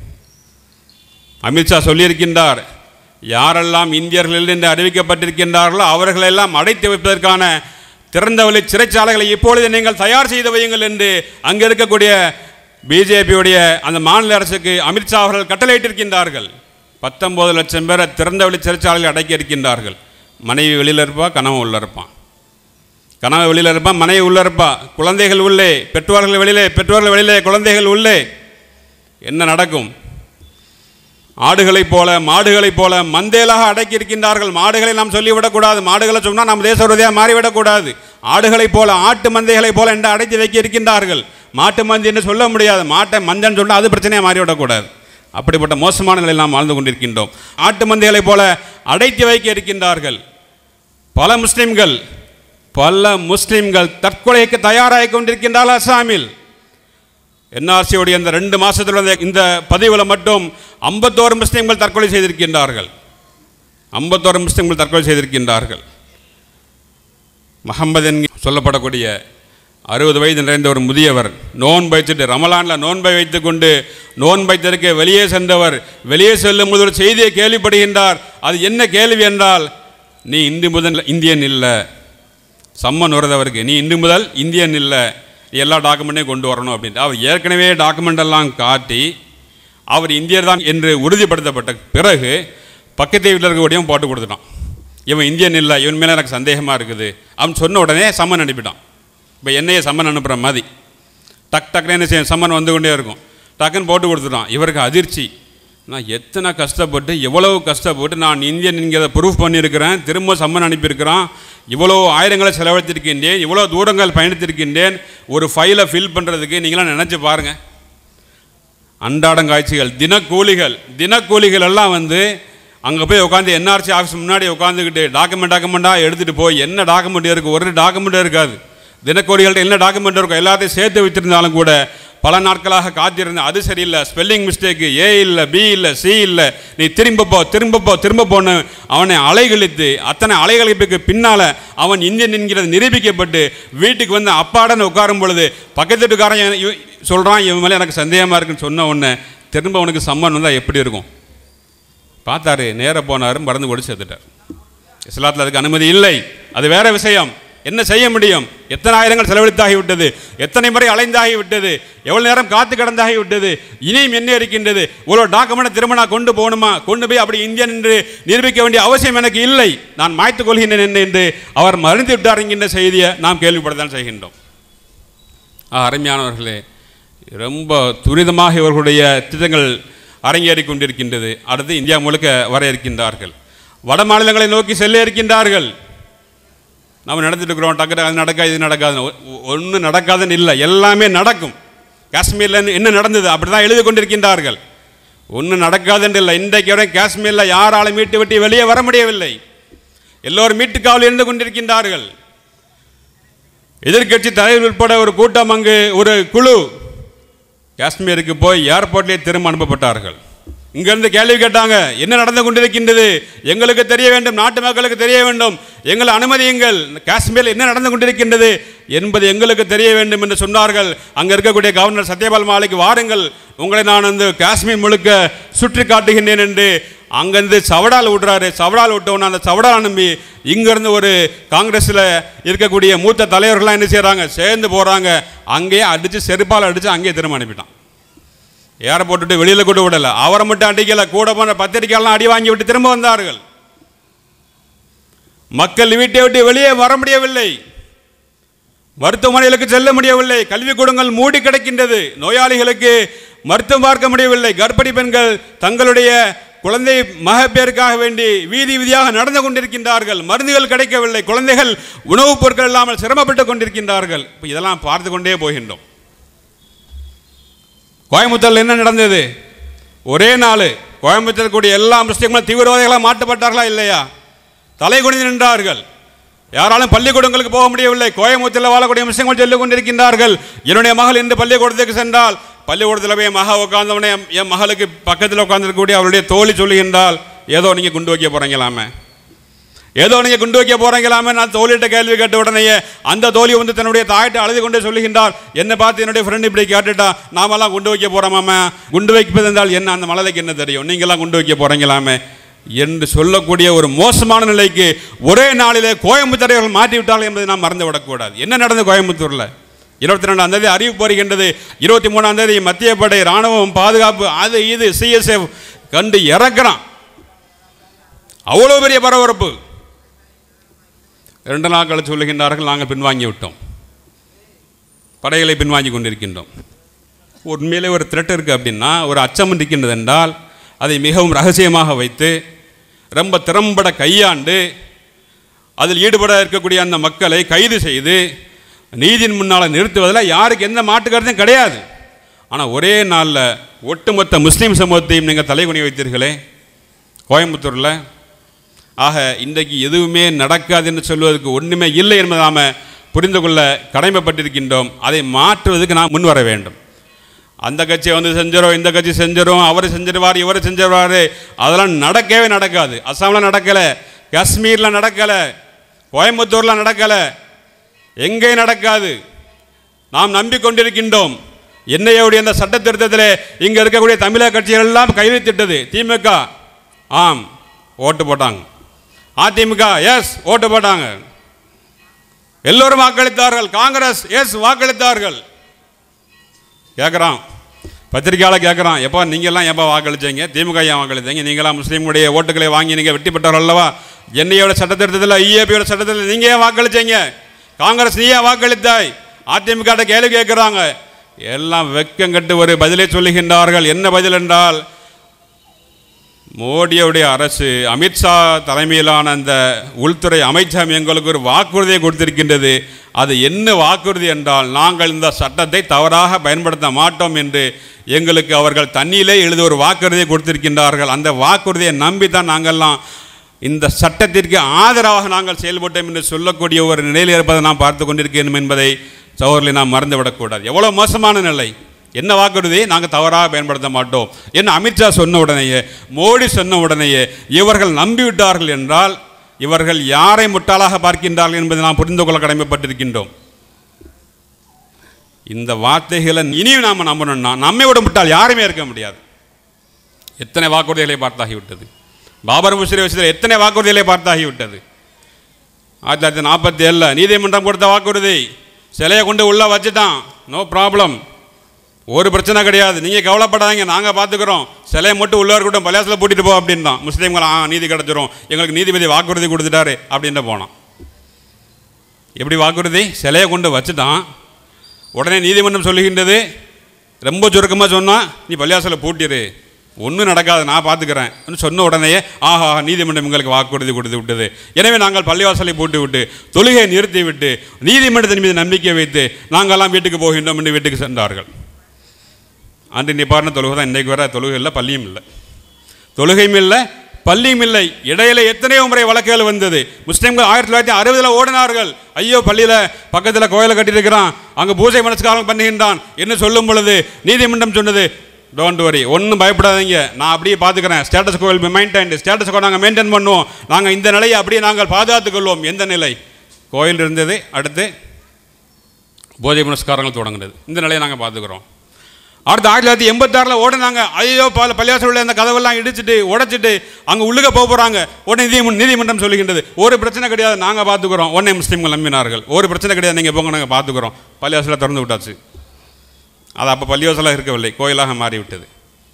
அமித்ஷா சொல்லியிருக்கின்றார் யாரெல்லாம் இந்தியர்கள் என்று அறிவிக்கப்பட்டிருக்கின்றார்களோ அவர்களெல்லாம் அடைத்து வைப்பதற்கான திறந்தவெளி சிறைச்சாலைகளை இப்பொழுது நீங்கள் தயார் செய்து வையுங்கள் என்று அங்கே இருக்கக்கூடிய பிஜேபியுடைய அந்த மாநில அரசுக்கு அமித்ஷா அவர்கள் கட்டளையிட்டிருக்கின்றார்கள் பத்தொன்பது லட்சம் பேரை திறந்தவெளி சிறைச்சாலையில் அடக்கி இருக்கின்றார்கள் மனைவி வெளியில் இருப்பா கணவன் உள்ள இருப்பான் கணவன் வெளியில் இருப்பான் மனைவி உள்ள இருப்பா குழந்தைகள் உள்ளே பெற்றோர்கள் வெளியிலே பெற்றோர்கள் வெளியிலே குழந்தைகள் உள்ளே என்ன நடக்கும் ஆடுகளைப் போல மாடுகளைப் போல மந்தேலாக அடக்கி இருக்கின்றார்கள் மாடுகளை நாம் சொல்லிவிடக்கூடாது மாடுகளை சொன்னால் நாம் தேச விரோதியாக மாறிவிடக்கூடாது ஆடுகளைப் போல ஆட்டு மந்தைகளைப் போல என்று அடைத்து வைக்க இருக்கின்றார்கள் மாட்டு மந்தி என்று சொல்ல முடியாது மாட்டை மந்தன்னு சொன்னால் அது பிரச்சனையாக மாறிவிடக்கூடாது அப்படிப்பட்ட மோசமான நிலையில் நாம் வாழ்ந்து கொண்டிருக்கின்றோம் ஆட்டு மந்தைகளைப் போல அடைத்து வைக்க இருக்கின்றார்கள் பல முஸ்லிம்கள் பல முஸ்லிம்கள் தற்கொலைக்கு தயாராகி கொண்டிருக்கின்றார்கள் அசாமில் என்ஆர்சியுடைய இந்த ரெண்டு மாதத்தில் வந்த இந்த பதிவில் மட்டும் ஐம்பத்தோரு முஸ்லீம்கள் தற்கொலை செய்திருக்கின்றார்கள் ஐம்பத்தோரு முஸ்லீம்கள் தற்கொலை செய்திருக்கின்றார்கள் முகமது என்கி சொல்லப்படக்கூடிய அறுபது வயது நிறைந்த ஒரு முதியவர் நோன்பு வைத்துட்டு ரமலானில் நோன்பை வைத்துக்கொண்டு நோன்பு வைத்திருக்க வெளியே சென்றவர் வெளியே செல்லும் போது ஒரு செய்தியை கேள்விப்படுகின்றார் அது என்ன கேள்வி என்றால் நீ இன்று முதல் இந்தியன் இல்லை சம்மன் வருதவருக்கு நீ இன்று முதல் இந்தியன் இல்லை நீ எல்லா டாக்குமெண்ட்டையும் கொண்டு வரணும் அப்படின்ட்டு அவர் ஏற்கனவே டாக்குமெண்ட் எல்லாம் காட்டி அவர் இந்தியர் தான் என்று உறுதிப்படுத்தப்பட்ட பிறகு பக்கத்து வீட்டில் இருக்கக்கூடியவன் போட்டு கொடுத்துட்டான் இவன் இந்தியன் இல்லை இவன் மேலே எனக்கு சந்தேகமாக இருக்குது அவன் சொன்ன உடனே சம்மன் அனுப்பிட்டான் இப்போ என்னையே சம்மன் அனுப்புகிற மாதிரி டக் டக்குன்னு என்ன செய்யும் சம்மன் வந்து கொண்டே இருக்கும் டக்குன்னு போட்டு கொடுத்துட்டான் இவருக்கு அதிர்ச்சி நான் எத்தனை கஷ்டப்பட்டு எவ்வளவு கஷ்டப்பட்டு நான் இந்தியன் என்கிறத ப்ரூஃப் பண்ணியிருக்கிறேன் திரும்ப சம்மன் அனுப்பியிருக்கிறான் இவ்வளோ ஆயிரங்களை செலவழித்திருக்கின்றேன் இவ்வளோ தூரங்கள் பயணித்திருக்கின்றேன் ஒரு ஃபைலை ஃபில் பண்ணுறதுக்கு நீங்களாம் நினச்சி பாருங்கள் அன்றாடம் காட்சிகள் தினக்கூலிகள் தினக்கூலிகள் எல்லாம் வந்து அங்கே போய் உட்காந்து என்ஆர்சி ஆஃபீஸ் முன்னாடி உட்காந்துக்கிட்டு டாக்குமெண்ட் டாக்குமெண்ட்டாக எடுத்துகிட்டு போய் என்ன டாக்குமெண்ட் இருக்குது ஒரு டாக்குமெண்ட்டும் இருக்காது தினக்கூலிகள்ட்ட என்ன டாக்குமெண்ட் இருக்கும் எல்லாத்தையும் சேர்த்து வச்சிருந்தாலும் கூட பல நாட்களாக காத்திருந்தேன் அது சரியில்லை ஸ்பெல்லிங் மிஸ்டேக்கு ஏ இல்லை பி இல்லை சி இல்லை நீ திரும்ப போ திரும்ப போ திரும்ப போன்னு அவனை அலைகழித்து அத்தனை அலைகழிப்புக்கு பின்னால் அவன் இந்தியன் என்கிறது நிரூபிக்கப்பட்டு வீட்டுக்கு வந்து அப்பாடன்னு உட்காரும் பொழுது பக்கத்து வீட்டுக்காரன் இவ- சொல்கிறான் இவன் மேலே எனக்கு சந்தேகமாக இருக்குன்னு சொன்ன உடனே திரும்ப அவனுக்கு சம்மன் வந்தால் எப்படி இருக்கும் பார்த்தாரு நேராக போனார் மறந்து கொடு சேர்த்துட்டார் இஸ்லாத்தில் அதுக்கு அனுமதி இல்லை அது வேற விஷயம் என்ன செய்ய முடியும் எத்தனை ஆயிரங்கள் செலவழித்தாகி விட்டது எத்தனை முறை அலைந்தாகி விட்டது எவ்வளவு நேரம் காத்து கடந்தாகி விட்டது இனியும் என்ன இருக்கின்றது இவ்வளோ டாக்குமெண்ட் திரும்ப நான் கொண்டு போகணுமா கொண்டு போய் அப்படி இந்தியன் என்று நிரூபிக்க வேண்டிய அவசியம் எனக்கு இல்லை நான் மாய்த்துக் கொள்கின்றேன் என்ன என்று அவர் மறந்து விட்டார் என்கின்ற செய்தியை நாம் கேள்விப்படத்தான் செய்கின்றோம் ஆ, அருமையானவர்களே ரொம்ப துரிதமாக இவர்களுடைய திட்டங்கள் அரங்கேறிக் கொண்டிருக்கின்றது அடுத்து இந்தியா முழுக்க வர இருக்கின்றார்கள் வட மாநிலங்களை நோக்கி செல்ல இருக்கின்றார்கள் நம்ம நடந்துட்டு இருக்கிறோம் டக்கு அது நடக்காது இது நடக்காது ஒன்றும் நடக்காதுன்னு இல்லை எல்லாமே நடக்கும் காஷ்மீரில் என்ன நடந்தது அப்படி தான் எழுதி கொண்டிருக்கின்றார்கள் ஒன்றும் நடக்காதுன்னு இல்லை இன்றைக்கு வரை காஷ்மீரில் யாராலும் மீட்டு விட்டு வெளியே வர முடியவில்லை எல்லோரும் மீட்டுக்காவல் இருந்து கொண்டிருக்கின்றார்கள் எதிர்க்கட்சி தலைவர் உட்பட ஒரு கூட்டம் அங்கு ஒரு குழு காஷ்மீருக்கு போய் ஏர்போர்ட்லேயே திரும்ப அனுப்பப்பட்டார்கள் இங்கிருந்து கேள்வி கேட்டாங்க என்ன நடந்து கொண்டிருக்கின்றது எங்களுக்கு தெரிய வேண்டும் நாட்டு மக்களுக்கு தெரிய வேண்டும் எங்களை அனுமதியுங்கள் காஷ்மீரில் என்ன நடந்து கொண்டிருக்கின்றது என்பது எங்களுக்கு தெரிய வேண்டும் என்று சொன்னார்கள் அங்கே இருக்கக்கூடிய கவர்னர் சத்யபால் மாலிக் வாருங்கள் உங்களை நான் வந்து காஷ்மீர் முழுக்க சுற்றி காட்டுகின்றேன் என்று அங்கேருந்து சவடால் விடுறாரு சவடால் விட்டவொன்னே அந்த சவடால் அனுப்பி இங்கேருந்து ஒரு காங்கிரஸில் இருக்கக்கூடிய மூத்த தலைவர்கள்லாம் என்ன செய்கிறாங்க சேர்ந்து போகிறாங்க அங்கேயே அடித்து செருப்பால் அடித்து அங்கேயே திரும்ப அனுப்பிட்டான் ஏற போட்டுட்டு வெளியில் கொண்டு விடலை அவரை மட்டும் அடிக்கலை கூட போன பத்திரிக்கையெல்லாம் அடி வாங்கி விட்டு திரும்ப வந்தார்கள் மக்கள் வீட்டை விட்டு வெளியே வர முடியவில்லை மருத்துவமனைகளுக்கு செல்ல முடியவில்லை கல்விக்கூடங்கள் மூடி கிடக்கின்றது நோயாளிகளுக்கு மருத்துவம் பார்க்க முடியவில்லை கர்ப்பிணி பெண்கள் தங்களுடைய குழந்தை மகப்பேருக்காக வேண்டி வீதி வீதியாக நடந்து கொண்டிருக்கின்றார்கள் மருந்துகள் கிடைக்கவில்லை குழந்தைகள் உணவுப் பொருட்கள் இல்லாமல் சிரமப்பட்டு கொண்டிருக்கின்றார்கள் இப்போ இதெல்லாம் பார்த்து கொண்டே போகின்றோம் கோயம்புத்தூரில் என்ன நடந்தது ஒரே நாள் கோயம்புத்தூர் கூடிய எல்லா முஸ்லீம்களும் தீவிரவாதிகளாக மாற்றப்பட்டார்களா இல்லையா தலை குனிந்து நின்றார்கள் யாராலும் பள்ளிக்கூடங்களுக்கு போக முடியவில்லை கோயம்புத்தூரில் வாழக்கூடிய முஸ்லீம்கள் சொல்லிக் கொண்டிருக்கின்றார்கள் என்னுடைய மகள் இன்று பள்ளிக்கூடத்துக்கு சென்றால் பள்ளிக்கூடத்தில் போய் என் மக உட்கார்ந்தவனே என் என் மகளுக்கு பக்கத்தில் உட்கார்ந்திருக்கக்கூடிய அவருடைய தோழி சொல்லுகின்றால் ஏதோ நீங்கள் குண்டு வைக்க போகிறீங்களாமே ஏதோ நீங்கள் குண்டு வைக்க போகிறீங்களாமே நான் தோழிட்ட கேள்வி கேட்ட உடனேயே அந்த தோழி வந்து தன்னுடைய தாயிட்ட அழுது கொண்டு சொல்லுகின்றார் என்னை பார்த்து என்னுடைய ஃப்ரெண்ட் இப்படி கேட்டுட்டா நாமெல்லாம் குண்டு வைக்க போகிறோமாமே குண்டு வைப்பது என்றால் என்ன அந்த மலதைக்கு என்ன தெரியும் நீங்களாம் குண்டு வைக்க போகிறீங்களாமே என்று சொல்லக்கூடிய ஒரு மோசமான நிலைக்கு ஒரே நாளிலே கோயம்புத்தூரை அவர்கள் மாற்றி விட்டார்கள் என்பதை நாம் மறந்து விடக்கூடாது என்ன நடந்தது கோயம்புத்தூரில் இருபத்தி ரெண்டாம் தேதி அறிவிப்பு வருகின்றது இருபத்தி மூணாம் தேதி மத்திய படை ராணுவம் பாதுகாப்பு அது இது சிஎஸ்எஃப் கண்டு இறக்குறான் அவ்வளோ பெரிய பரபரப்பு இரண்டு நாள் கழிச்சு சொல்லுகின்றார்கள் நாங்கள் பின்வாங்கி விட்டோம் படைகளை பின்வாங்கி கொண்டிருக்கின்றோம் உண்மையிலே ஒரு த்ரெட் இருக்குது அப்படின்னா ஒரு அச்சம் இருக்கின்றது என்றால் அதை மிகவும் ரகசியமாக வைத்து ரொம்ப திறம்பட கையாண்டு அதில் ஈடுபட இருக்கக்கூடிய அந்த மக்களை கைது செய்து நீதியின் முன்னால் நிறுத்துவதில் யாருக்கு எந்த மாட்டு கருத்தும் கிடையாது ஆனால் ஒரே நாளில் ஒட்டுமொத்த முஸ்லீம் சமூகத்தையும் நீங்கள் தலைகுனி வைத்தீர்களே கோயம்புத்தூரில் ஆக இன்றைக்கு எதுவுமே நடக்காது என்று சொல்வதற்கு ஒன்றுமே இல்லை என்பதை நாம் புரிந்து கொள்ள கடமைப்பட்டிருக்கின்றோம் அதை மாற்றுவதற்கு நாம் முன் வர வேண்டும் அந்த கட்சியை வந்து செஞ்சிடும் இந்த கட்சி செஞ்சிடும் அவர் செஞ்சிருவார் இவர் செஞ்சிருவார் அதெல்லாம் நடக்கவே நடக்காது அஸ்ஸாமில் நடக்கலை காஷ்மீரில் நடக்கலை கோயம்புத்தூரில் நடக்கலை எங்கேயும் நடக்காது நாம் நம்பிக்கொண்டிருக்கின்றோம் என்னையுடைய அந்த சட்ட திருத்தத்திலே இங்கே இருக்கக்கூடிய தமிழக கட்சிகள் எல்லாம் கையெழுத்திட்டது திமுக ஆம் ஓட்டு போட்டாங்க அதிமுக எஸ் ஓட்டு போட்டாங்க எல்லோரும் வாக்களித்தார்கள் காங்கிரஸ் எஸ் வாக்களித்தார்கள் கேட்குறான் பத்திரிக்கையாளர் கேட்குறான் எப்போ நீங்கள்லாம் எப்போ வாக்களிச்சீங்க திமுக ஏன் வாக்களித்தீங்க நீங்களாம் முஸ்லீமுடைய ஓட்டுகளை வாங்கி நீங்கள் வெற்றி பெற்றவர் அல்லவா என்னையோட சட்டத்திட்டத்தில் ஐஏபியோட சட்டத்தில் நீங்கள் ஏன் வாக்களிச்சீங்க காங்கிரஸ் நீ ஏன் வாக்களித்தாய் அதிமுக கேள்வி கேட்குறாங்க எல்லாம் வெக்கங்கட்டு ஒரு பதிலை சொல்லுகின்றார்கள் என்ன பதில் என்றால் மோடியுடைய அரசு அமித்ஷா தலைமையிலான அந்த உள்துறை அமைச்சகம் எங்களுக்கு ஒரு வாக்குறுதியை கொடுத்திருக்கின்றது அது என்ன வாக்குறுதி என்றால் நாங்கள் இந்த சட்டத்தை தவறாக பயன்படுத்த மாட்டோம் என்று எங்களுக்கு அவர்கள் தண்ணியிலே எழுத ஒரு வாக்குறுதியை கொடுத்திருக்கின்றார்கள் அந்த வாக்குறுதியை நம்பி தான் நாங்கள்லாம் இந்த சட்டத்திற்கு ஆதரவாக நாங்கள் செயல்பட்டோம் என்று சொல்லக்கூடிய ஒரு நிலையில் இருப்பதை நாம் பார்த்து கொண்டிருக்கிறோம் என்பதை சகோதரர்களை நாம் மறந்துவிடக்கூடாது எவ்வளோ மோசமான நிலை என்ன வாக்குறுதி நாங்கள் தவறாக பயன்படுத்த மாட்டோம் என்ன அமித்ஷா சொன்ன உடனேயே மோடி சொன்ன உடனேயே இவர்கள் நம்பிவிட்டார்கள் என்றால் இவர்கள் யாரை முட்டாளாக பார்க்கின்றார்கள் என்பதை நாம் புரிந்து கொள்ள கடமைப்பட்டிருக்கின்றோம் இந்த வார்த்தைகளை இனியும் நாம் நம்பணும்னா நம்மை விட முட்டால் யாருமே இருக்க முடியாது எத்தனை வாக்குறுதிகளை பார்த்தாகிவிட்டது பாபர் முஸ்லி விஷயத்தில் எத்தனை வாக்குறுதிகளை பார்த்தாகிவிட்டது ஆயிரத்தி தொள்ளாயிரத்தி நாற்பத்தி ஏழில் நீதிமன்றம் கொடுத்த வாக்குறுதி சிலையை கொண்டு உள்ளே வச்சுட்டான் நோ ப்ராப்ளம் ஒரு பிரச்சனை கிடையாது நீங்கள் கவலைப்படாதீங்க நாங்கள் பார்த்துக்குறோம் சிலையை மட்டும் உள்ளே இருக்கட்டும் பள்ளியாசில் பூட்டிட்டு போ அப்படின்றான் முஸ்லீம்கள் ஆ நீதி கிடச்சிரும் எங்களுக்கு நீதிபதி வாக்குறுதி கொடுத்துட்டாரு அப்படின்ட்டு போனான் எப்படி வாக்குறுதி சிலையை கொண்டு வச்சுட்டான் உடனே நீதிமன்றம் சொல்லுகின்றது ரொம்ப சுருக்கமாக சொன்னால் நீ பள்ளியாசலில் பூட்டிரு ஒன்றும் நடக்காது நான் பார்த்துக்கிறேன் சொன்ன உடனேயே ஆஹா நீதிமன்றம் எங்களுக்கு வாக்குறுதி கொடுத்து விட்டது எனவே நாங்கள் பள்ளிவாசலை போட்டு விட்டு தொழுகையை நிறுத்தி விட்டு நீதிமன்றத்தின் மீது நம்பிக்கை வைத்து நாங்கள்லாம் வீட்டுக்கு போகின்றோம் என்று வீட்டுக்கு சென்றார்கள் அன்று நிப்பாரண தொழுகை தான் இன்றைக்கு வர தொழுகை இல்லை பள்ளியும் இல்லை தொழுகையும் இல்லை பள்ளியும் இல்லை இடையில எத்தனையோ முறை வழக்குகள் வந்தது முஸ்லீம்கள் ஆயிரத்தி தொள்ளாயிரத்தி அறுபதில் ஓடினார்கள் ஐயோ பள்ளியில் பக்கத்தில் கோயிலை கட்டியிருக்கிறான் அங்கே பூஜை மனஸ்காரம் பண்ணுகின்றான் என்று சொல்லும் பொழுது நீதிமன்றம் சொன்னது டோன்ட் வரி ஒன்றும் பயப்படாதீங்க நான் அப்படியே பார்த்துக்கிறேன் ஸ்டேட்டஸ் கோவில் மெயின்டைன் ஸ்டேட்டஸ் கோ நாங்கள் மெயின்டைன் பண்ணுவோம் நாங்கள் இந்த நிலையை அப்படியே நாங்கள் பாதுகாத்துக் கொள்வோம் எந்த நிலை கோயில் இருந்தது அடுத்து பூஜை புனஸ்காரங்கள் தொடங்குனது இந்த நிலையை நாங்கள் பார்த்துக்கிறோம் அடுத்து ஆயிரத்தி தொள்ளாயிரத்தி எண்பத்தாறில் ஓடினாங்க ஐயோ பல பள்ளியாசல் உள்ள அந்த கதவெல்லாம் இடிச்சிட்டு உடைச்சிட்டு அங்கே உள்ளுக போக போகிறாங்க உடனே நீதி நீதிமன்றம் சொல்லுகின்றது ஒரு பிரச்சனை கிடையாது நாங்கள் பார்த்துக்குறோம் உடனே முஸ்லீம்கள் நம்பினார்கள் ஒரு பிரச்சனை கிடையாது நீங்கள் போங்க நாங்கள் பார்த்துக்குறோம் பள்ளியாசலை திறந்து விட்டாச்சு அது அப்போ பள்ளிவாசலாக இருக்கவில்லை கோயிலாக மாறிவிட்டது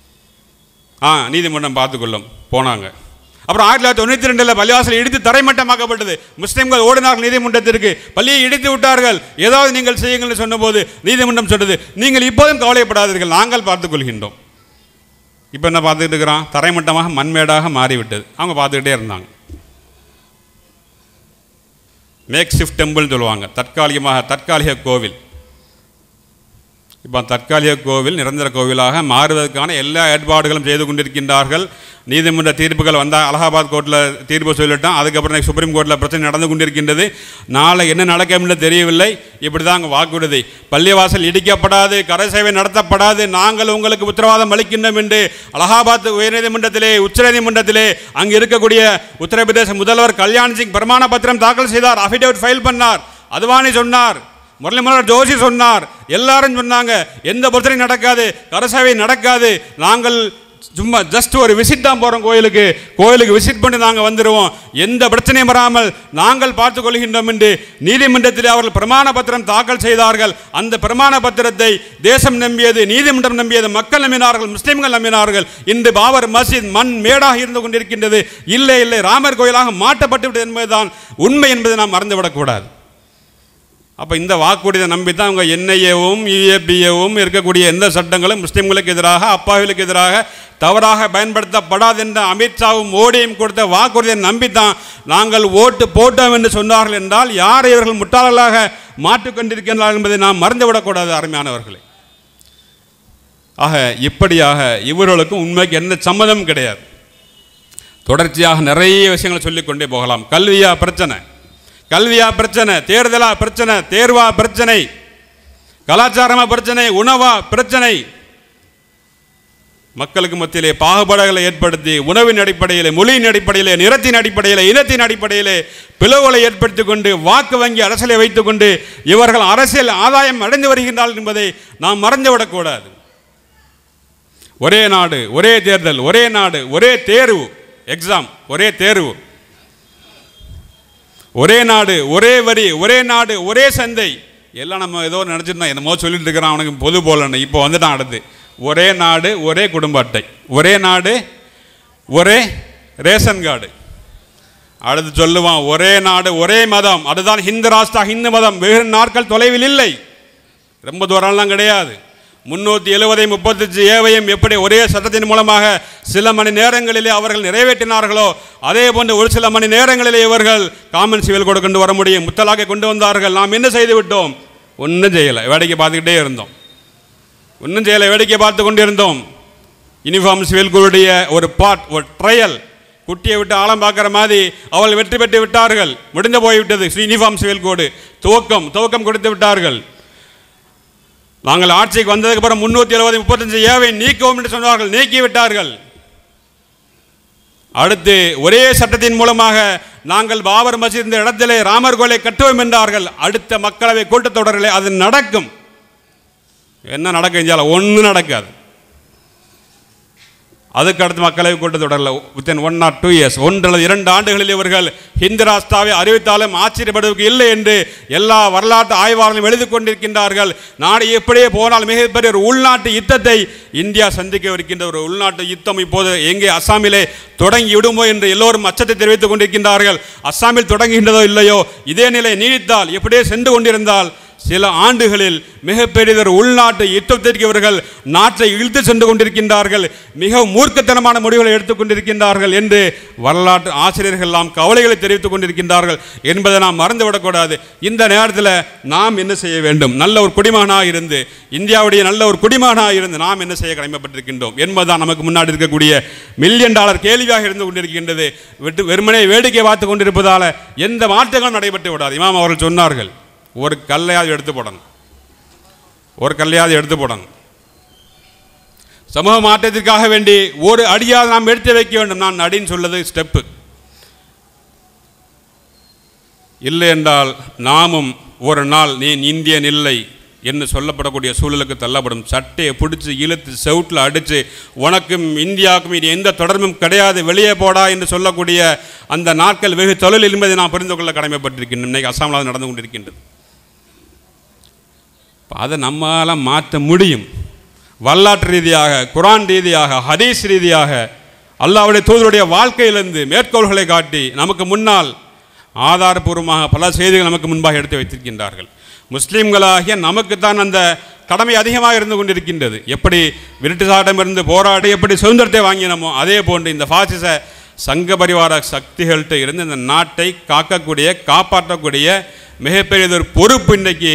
ஆ நீதிமன்றம் பார்த்துக்கொள்ளும் போனாங்க அப்புறம் ஆயிரத்தி தொள்ளாயிரத்தி தொண்ணூற்றி ரெண்டில் பள்ளிவாசல் இடித்து தரைமட்டமாக்கப்பட்டது முஸ்லீம்கள் ஓடினார்கள் நீதிமன்றத்திற்கு பள்ளியை இடித்து விட்டார்கள் ஏதாவது நீங்கள் செய்யுங்கள்னு சொன்னபோது நீதிமன்றம் சொன்னது நீங்கள் இப்போதும் கவலைப்படாதீர்கள் நாங்கள் பார்த்துக்கொள்கின்றோம் இப்போ என்ன பார்த்துக்கிட்டு இருக்கிறோம் தரைமட்டமாக மண்மேடாக மாறிவிட்டது அவங்க பார்த்துக்கிட்டே இருந்தாங்க மேக் ஷிஃப்ட் டெம்பிள்னு சொல்லுவாங்க தற்காலிகமாக தற்காலிக கோவில் இப்போ தற்காலிக கோவில் நிரந்தர கோவிலாக மாறுவதற்கான எல்லா ஏற்பாடுகளும் செய்து கொண்டிருக்கின்றார்கள் நீதிமன்ற தீர்ப்புகள் வந்தால் அலகாபாத் கோர்ட்டில் தீர்ப்பு சொல்லிட்டோம் அதுக்கப்புறம் இன்னைக்கு சுப்ரீம் கோர்ட்டில் பிரச்சனை நடந்து கொண்டிருக்கின்றது நாளை என்ன நடக்கும் என்று தெரியவில்லை இப்படி தான் அங்கே வாக்குறுதி பள்ளிவாசல் இடிக்கப்படாது கரை சேவை நடத்தப்படாது நாங்கள் உங்களுக்கு உத்தரவாதம் அளிக்கின்றோம் என்று அலகாபாத் உயர்நீதிமன்றத்திலே உச்சநீதிமன்றத்திலே அங்கு இருக்கக்கூடிய உத்தரப்பிரதேச முதல்வர் கல்யாண் சிங் பிரமாண பத்திரம் தாக்கல் செய்தார் அஃபிடேவிட் ஃபைல் பண்ணார் அதுவானி சொன்னார் முரளி மலர் ஜோஷி சொன்னார் எல்லாரும் சொன்னாங்க எந்த பிரச்சனையும் நடக்காது கரசேவை நடக்காது நாங்கள் சும்மா ஜஸ்ட் ஒரு விசிட் தான் போகிறோம் கோயிலுக்கு கோயிலுக்கு விசிட் பண்ணி நாங்கள் வந்துடுவோம் எந்த பிரச்சனையும் வராமல் நாங்கள் பார்த்து கொள்கின்றோம் என்று நீதிமன்றத்தில் அவர்கள் பிரமாண பத்திரம் தாக்கல் செய்தார்கள் அந்த பிரமாண பத்திரத்தை தேசம் நம்பியது நீதிமன்றம் நம்பியது மக்கள் நம்பினார்கள் முஸ்லிம்கள் நம்பினார்கள் இன்று பாபர் மஸ்ஜித் மண் மேடாக இருந்து கொண்டிருக்கின்றது இல்லை இல்லை ராமர் கோயிலாக மாற்றப்பட்டு விட்டது என்பதுதான் உண்மை என்பதை நாம் மறந்துவிடக்கூடாது அப்போ இந்த வாக்குறுதியை நம்பி தான் அவங்க என்ஐஏவும் யுஏபிஏவும் இருக்கக்கூடிய எந்த சட்டங்களும் முஸ்லீம்களுக்கு எதிராக அப்பாவிகளுக்கு எதிராக தவறாக பயன்படுத்தப்படாது என்ற அமித்ஷாவும் மோடியும் கொடுத்த வாக்குறுதியை நம்பித்தான் நாங்கள் ஓட்டு போட்டோம் என்று சொன்னார்கள் என்றால் யாரை இவர்கள் முட்டாளர்களாக மாற்றிக்கொண்டிருக்கின்றார்கள் என்பதை நாம் மறந்துவிடக்கூடாது அருமையானவர்களே ஆக இப்படியாக இவர்களுக்கும் உண்மைக்கு எந்த சம்மதமும் கிடையாது தொடர்ச்சியாக நிறைய விஷயங்களை சொல்லிக்கொண்டே போகலாம் கல்வியா பிரச்சனை கல்வியா பிரச்சனை தேர்தலா பிரச்சனை தேர்வா பிரச்சனை கலாச்சாரமா பிரச்சனை உணவா பிரச்சனை மக்களுக்கு மத்தியிலே பாகுபாடுகளை ஏற்படுத்தி உணவின் அடிப்படையிலே மொழியின் அடிப்படையிலே நிறத்தின் அடிப்படையிலே இனத்தின் அடிப்படையிலே பிளவுகளை ஏற்படுத்தி கொண்டு வாக்கு வங்கி அரசியலை வைத்துக்கொண்டு இவர்கள் அரசியல் ஆதாயம் அடைந்து வருகின்றார்கள் என்பதை நாம் மறந்துவிடக்கூடாது ஒரே நாடு ஒரே தேர்தல் ஒரே நாடு ஒரே தேர்வு எக்ஸாம் ஒரே தேர்வு ஒரே நாடு ஒரே வரி ஒரே நாடு ஒரே சந்தை எல்லாம் நம்ம ஏதோ நினச்சிருந்தோம் என்னமோ சொல்லிட்டு இருக்கிறான் அவனுக்கு பொது போலன்னு இப்போ வந்துட்டான் அடுத்து ஒரே நாடு ஒரே குடும்ப அட்டை ஒரே நாடு ஒரே ரேஷன் கார்டு அடுத்து சொல்லுவான் ஒரே நாடு ஒரே மதம் அதுதான் ஹிந்து ராஷ்டிரா ஹிந்து மதம் வெகு நாட்கள் தொலைவில் இல்லை ரொம்ப தூரம்லாம் கிடையாது முன்னூற்றி எழுபதை முப்பத்தஞ்சு ஏவையும் எப்படி ஒரே சட்டத்தின் மூலமாக சில மணி நேரங்களிலே அவர்கள் நிறைவேற்றினார்களோ அதே போன்று ஒரு சில மணி நேரங்களிலே இவர்கள் காமன் சிவில் கூட கொண்டு வர முடியும் முத்தலாக கொண்டு வந்தார்கள் நாம் என்ன செய்து விட்டோம் ஒன்றும் செய்யலை வேடிக்கை பார்த்துக்கிட்டே இருந்தோம் ஒன்றும் செய்யலை வேடிக்கை பார்த்து கொண்டு இருந்தோம் யூனிஃபார்ம் சிவில் கோடுடைய ஒரு பாட் ஒரு ட்ரையல் குட்டியை விட்டு ஆழம் பார்க்குற மாதிரி அவள் வெற்றி பெற்று விட்டார்கள் முடிந்து போய்விட்டது யூனிஃபார்ம் சிவில் கோடு துவக்கம் துவக்கம் கொடுத்து விட்டார்கள் நாங்கள் ஆட்சிக்கு வந்ததுக்கு அப்புறம் முன்னூற்றி எழுபது முப்பத்தஞ்சு ஏவை நீக்கவும் என்று சொன்னார்கள் நீக்கி விட்டார்கள் அடுத்து ஒரே சட்டத்தின் மூலமாக நாங்கள் பாபர் மசீத் இந்த இடத்திலே ராமர் கோலை கட்டுவோம் என்றார்கள் அடுத்த மக்களவை கூட்டத்தொடரிலே அது நடக்கும் என்ன நடக்கும் ஒன்றும் நடக்காது அதுக்கு அடுத்து மக்களவை கூட்டத்தொடரில் within one or two years ஒன்று அல்லது இரண்டு ஆண்டுகளில் இவர்கள் ஹிந்து ராஷ்டிராவை அறிவித்தாலும் ஆச்சரியப்படுவதற்கு இல்லை என்று எல்லா வரலாற்று ஆய்வாளர்களும் எழுதி கொண்டிருக்கின்றார்கள் நாடு எப்படியே போனால் மிகப்பெரிய ஒரு உள்நாட்டு யுத்தத்தை இந்தியா சந்திக்கவிருக்கின்ற ஒரு உள்நாட்டு யுத்தம் இப்போது எங்கே அஸ்ஸாமிலே தொடங்கி விடுமோ என்று எல்லோரும் அச்சத்தை தெரிவித்துக் கொண்டிருக்கின்றார்கள் அஸ்ஸாமில் தொடங்குகின்றதோ இல்லையோ இதே நிலை நீடித்தால் எப்படியே சென்று கொண்டிருந்தால் சில ஆண்டுகளில் மிகப்பெரியதொரு உள்நாட்டு யுத்தத்திற்கு இவர்கள் நாட்டை இழுத்து சென்று கொண்டிருக்கின்றார்கள் மிக மூர்க்கத்தனமான முடிவுகளை எடுத்துக்கொண்டிருக்கின்றார்கள் என்று வரலாற்று ஆசிரியர்கள் எல்லாம் கவலைகளை தெரிவித்துக் கொண்டிருக்கின்றார்கள் என்பதை நாம் மறந்துவிடக்கூடாது இந்த நேரத்தில் நாம் என்ன செய்ய வேண்டும் நல்ல ஒரு குடிமகனாக இருந்து இந்தியாவுடைய நல்ல ஒரு குடிமகனாக இருந்து நாம் என்ன செய்ய கடமைப்பட்டிருக்கின்றோம் என்பதுதான் நமக்கு முன்னாடி இருக்கக்கூடிய மில்லியன் டாலர் கேள்வியாக இருந்து கொண்டிருக்கின்றது விட்டு வெறுமனே வேடிக்கை பார்த்து கொண்டிருப்பதால் எந்த மாற்றங்களும் நடைபெற்று விடாது இமாம் அவர்கள் சொன்னார்கள் ஒரு கல்லையாவது எடுத்து போடணும் ஒரு கல்லையாவது எடுத்து போடணும் சமூக மாற்றத்திற்காக வேண்டி ஒரு அடியாவது நாம் எடுத்து வைக்க வேண்டும் நான் அடின்னு சொல்லது ஸ்டெப்பு இல்லை என்றால் நாமும் ஒரு நாள் நீ இந்தியன் இல்லை என்று சொல்லப்படக்கூடிய சூழலுக்கு தள்ளப்படும் சட்டையை பிடிச்சி இழுத்து செவுட்டில் அடித்து உனக்கும் இந்தியாவுக்கும் இது எந்த தொடர்பும் கிடையாது வெளியே போடா என்று சொல்லக்கூடிய அந்த நாட்கள் வெகு தொழில் என்பதை நான் புரிந்து கொள்ள கடமைப்பட்டிருக்கின்றேன் இன்னைக்கு அஸ்ஸாமில் அது நடந்து கொண்டிருக்கின்றது இப்ப அதை நம்மால் மாற்ற முடியும் வரலாற்று ரீதியாக குரான் ரீதியாக ஹதீஸ் ரீதியாக அல்லாவுடைய தூதருடைய வாழ்க்கையிலிருந்து மேற்கோள்களை காட்டி நமக்கு முன்னால் ஆதாரபூர்வமாக பல செய்திகள் நமக்கு முன்பாக எடுத்து வைத்திருக்கின்றார்கள் முஸ்லீம்களாகிய நமக்குத்தான் அந்த கடமை அதிகமாக இருந்து கொண்டிருக்கின்றது எப்படி பிரிட்டிஷாரிடமிருந்து போராடி எப்படி சுதந்திரத்தை வாங்கினோமோ அதே போன்று இந்த பாசிச சங்க பரிவார சக்திகள்கிட்ட இருந்து இந்த நாட்டை காக்கக்கூடிய காப்பாற்றக்கூடிய மிகப்பெரியதொரு பொறுப்பு இன்றைக்கு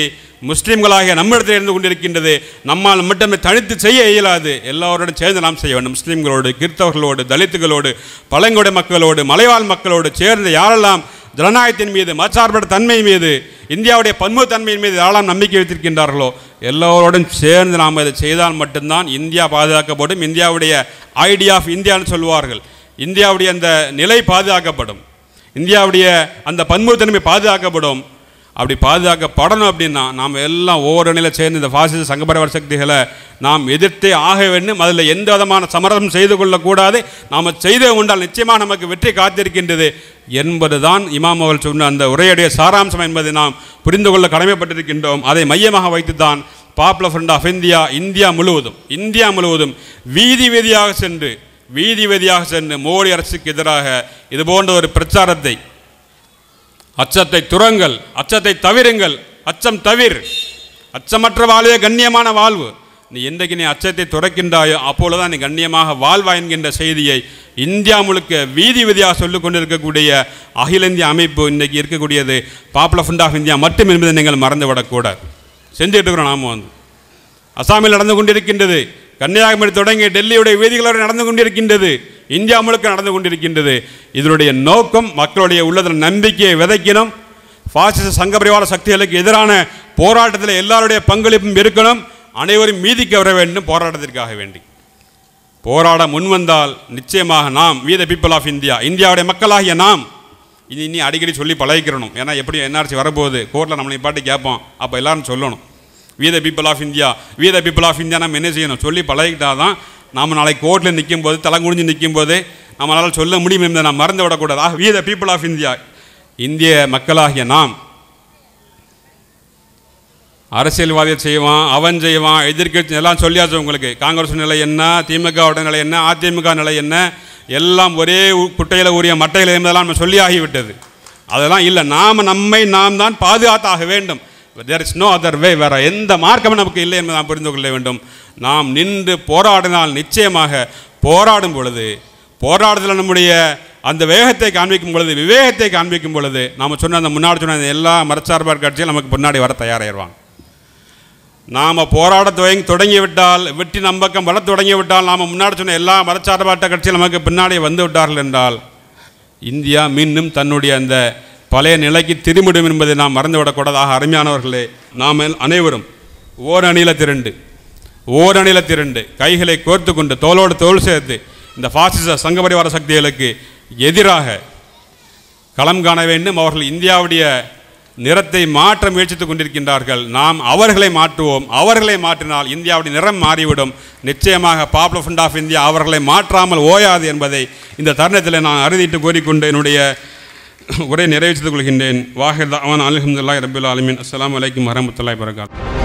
முஸ்லீம்களாகிய நம்மிடத்தில் இருந்து கொண்டிருக்கின்றது நம்மால் மட்டுமே தனித்து செய்ய இயலாது எல்லாரோடும் சேர்ந்து நாம் செய்ய வேண்டும் முஸ்லீம்களோடு கிறிஸ்தவர்களோடு தலித்துகளோடு பழங்குடி மக்களோடு மலைவாழ் மக்களோடு சேர்ந்து யாரெல்லாம் ஜனநாயகத்தின் மீது மதச்சார்பற்ற தன்மை மீது இந்தியாவுடைய பன்முகத்தன்மையின் மீது யாரெல்லாம் நம்பிக்கை வைத்திருக்கின்றார்களோ எல்லோரோடும் சேர்ந்து நாம் இதை செய்தால் மட்டும்தான் இந்தியா பாதுகாக்கப்படும் இந்தியாவுடைய ஐடியா ஆஃப் இந்தியான்னு சொல்வார்கள் இந்தியாவுடைய அந்த நிலை பாதுகாக்கப்படும் இந்தியாவுடைய அந்த பன்முகத்தன்மை பாதுகாக்கப்படும் அப்படி பாதுகாக்கப்படணும் அப்படின்னா நாம் எல்லாம் ஒவ்வொரு நிலையில் சேர்ந்து இந்த பாசிச சங்கபரிவார சக்திகளை நாம் எதிர்த்தே ஆக வேண்டும் அதில் எந்த விதமான சமரசம் செய்து கொள்ளக்கூடாது நாம் செய்து கொண்டால் நிச்சயமாக நமக்கு வெற்றி காத்திருக்கின்றது என்பதுதான் இமாம் அவர்கள் சொன்ன அந்த உரையுடைய சாராம்சம் என்பதை நாம் புரிந்து கொள்ள கடமைப்பட்டிருக்கின்றோம் அதை மையமாக வைத்துத்தான் Popular Front of India India முழுவதும் இந்தியா முழுவதும் வீதி வீதியாக சென்று வீதி வீதியாக சென்று மோடி அரசுக்கு எதிராக இது போன்ற ஒரு பிரச்சாரத்தை அச்சத்தை துறங்கள் அச்சத்தை தவிருங்கள் அச்சம் தவிர் அச்சமற்ற வாழ்வே கண்ணியமான வாழ்வு நீ என்றைக்கு நீ அச்சத்தை துறக்கின்றாயோ அப்பொழுதுதான் நீ கண்ணியமாக வாழ்வா என்கின்ற செய்தியை இந்தியா முழுக்க வீதி வீதியாக சொல்லிக் கொண்டிருக்கக்கூடிய அகில இந்திய அமைப்பு இன்றைக்கி இருக்கக்கூடியது பாப்புலர் ஃப்ரண்ட் ஆஃப் இந்தியா மட்டும் என்பதை நீங்கள் மறந்துவிடக்கூடாது செஞ்சுட்டு இருக்கிறோம் நாம வந்து அசாமில் நடந்து கொண்டிருக்கின்றது கன்னியாகுமரி தொடங்கி டெல்லியுடைய வீதிகள் வரை நடந்து கொண்டிருக்கின்றது இந்தியா முழுக்க நடந்து கொண்டிருக்கின்றது இதனுடைய நோக்கம் மக்களுடைய உள்ளதில் நம்பிக்கையை விதைக்கணும் பாசிச சங்கபரிவார சக்திகளுக்கு எதிரான போராட்டத்தில் எல்லாருடைய பங்களிப்பும் இருக்கணும் அனைவரும் மீதிக்கு வர வேண்டும் போராட்டத்திற்காக வேண்டி போராட முன்வந்தால் நிச்சயமாக நாம் we the people of India இந்தியாவுடைய மக்களாகிய நாம் இது இனி அடிக்கடி சொல்லி பழகிக்கிறணும் ஏன்னா எப்படி என்ஆர்சி வரப்போகுது கோர்ட்டில் நம்மளை பாட்டு கேட்போம் அப்போ எல்லாரும் சொல்லணும் we the people of India we the people of India நம்ம என்ன செய்யணும் சொல்லி பழகிட்டா தான் நாம் நாளைக்கு கோர்ட்டில் நிற்கும் போது தலங்குடிஞ்சு நிற்கும் போது நம்மளால் சொல்ல முடியும் என்பதை நாம் மறந்து விடக்கூடாது ஆக we the people of India இந்திய மக்களாகிய நாம் அரசியல்வாதியை செய்வான் அவன் செய்வான் எதிர்க்கட்சி எல்லாம் சொல்லியாச்சு உங்களுக்கு காங்கிரஸ் நிலை என்ன திமுகவோட நிலை என்ன அதிமுக நிலை என்ன எல்லாம் ஒரே குட்டையில் உரிய மட்டையில் என்பதெல்லாம் நம்ம சொல்லி ஆகிவிட்டது அதெல்லாம் இல்லை நாம் நம்மை நாம் தான் பாதுகாத்தாக வேண்டும் there is no other way வேற எந்த மார்க்கமும் நமக்கு இல்லை என்பதை நாம் புரிந்து கொள்ள வேண்டும் நாம் நின்று போராடினால் நிச்சயமாக போராடும் பொழுது போராட்டத்தில் நம்முடைய அந்த வேகத்தை காண்பிக்கும் பொழுது விவேகத்தை காண்பிக்கும் பொழுது நாம் சொன்ன அந்த முன்னாடி சொன்ன அந்த எல்லா மரச்சார்பார் கட்சியும் நமக்கு பின்னாடி வர தயாராகிடுவாங்க நாம் போராட துவங்கி தொடங்கி விட்டால் வெற்றி நம்பக்கம் வர தொடங்கி விட்டால் நாம் முன்னாடி சொன்ன எல்லா மதச்சார்பாட்ட கட்சியும் நமக்கு பின்னாடி வந்து விட்டார்கள் என்றால் இந்தியா மீண்டும் தன்னுடைய அந்த பழைய நிலைக்கு திரும்பிடும் என்பதை நாம் மறந்துவிடக்கூடாதாக அருமையானவர்களே நாம் அனைவரும் ஓர் அணியில் திரண்டு ஓர் அணியில் திரண்டு கைகளை கோர்த்து கொண்டு தோளோடு தோள் சேர்த்து இந்த பாசிச சங்கபரிவார சக்திகளுக்கு எதிராக களம் காண வேண்டும் அவர்கள் இந்தியாவுடைய நிறத்தை மாற்ற முயற்சித்துக் கொண்டிருக்கின்றார்கள் நாம் அவர்களை மாற்றுவோம் அவர்களை மாற்றினால் இந்தியாவுடைய நிறம் மாறிவிடும் நிச்சயமாக பாப்புலர் ஃப்ரண்ட் ஆஃப் இந்தியா அவர்களை மாற்றாமல் ஓயாது என்பதை இந்த தருணத்தில் நான் அறுதிட்டு கூறிக்கொண்டு என்னுடைய உரை நிறைவேற்றிக் கொள்கின்றேன் வாஹிர் அவன் அலமதுல்லாய் ரபுல் ஆலமின் அஸ்லாம் வலைக்கம் வரமத்துல்லாய் வரகாத்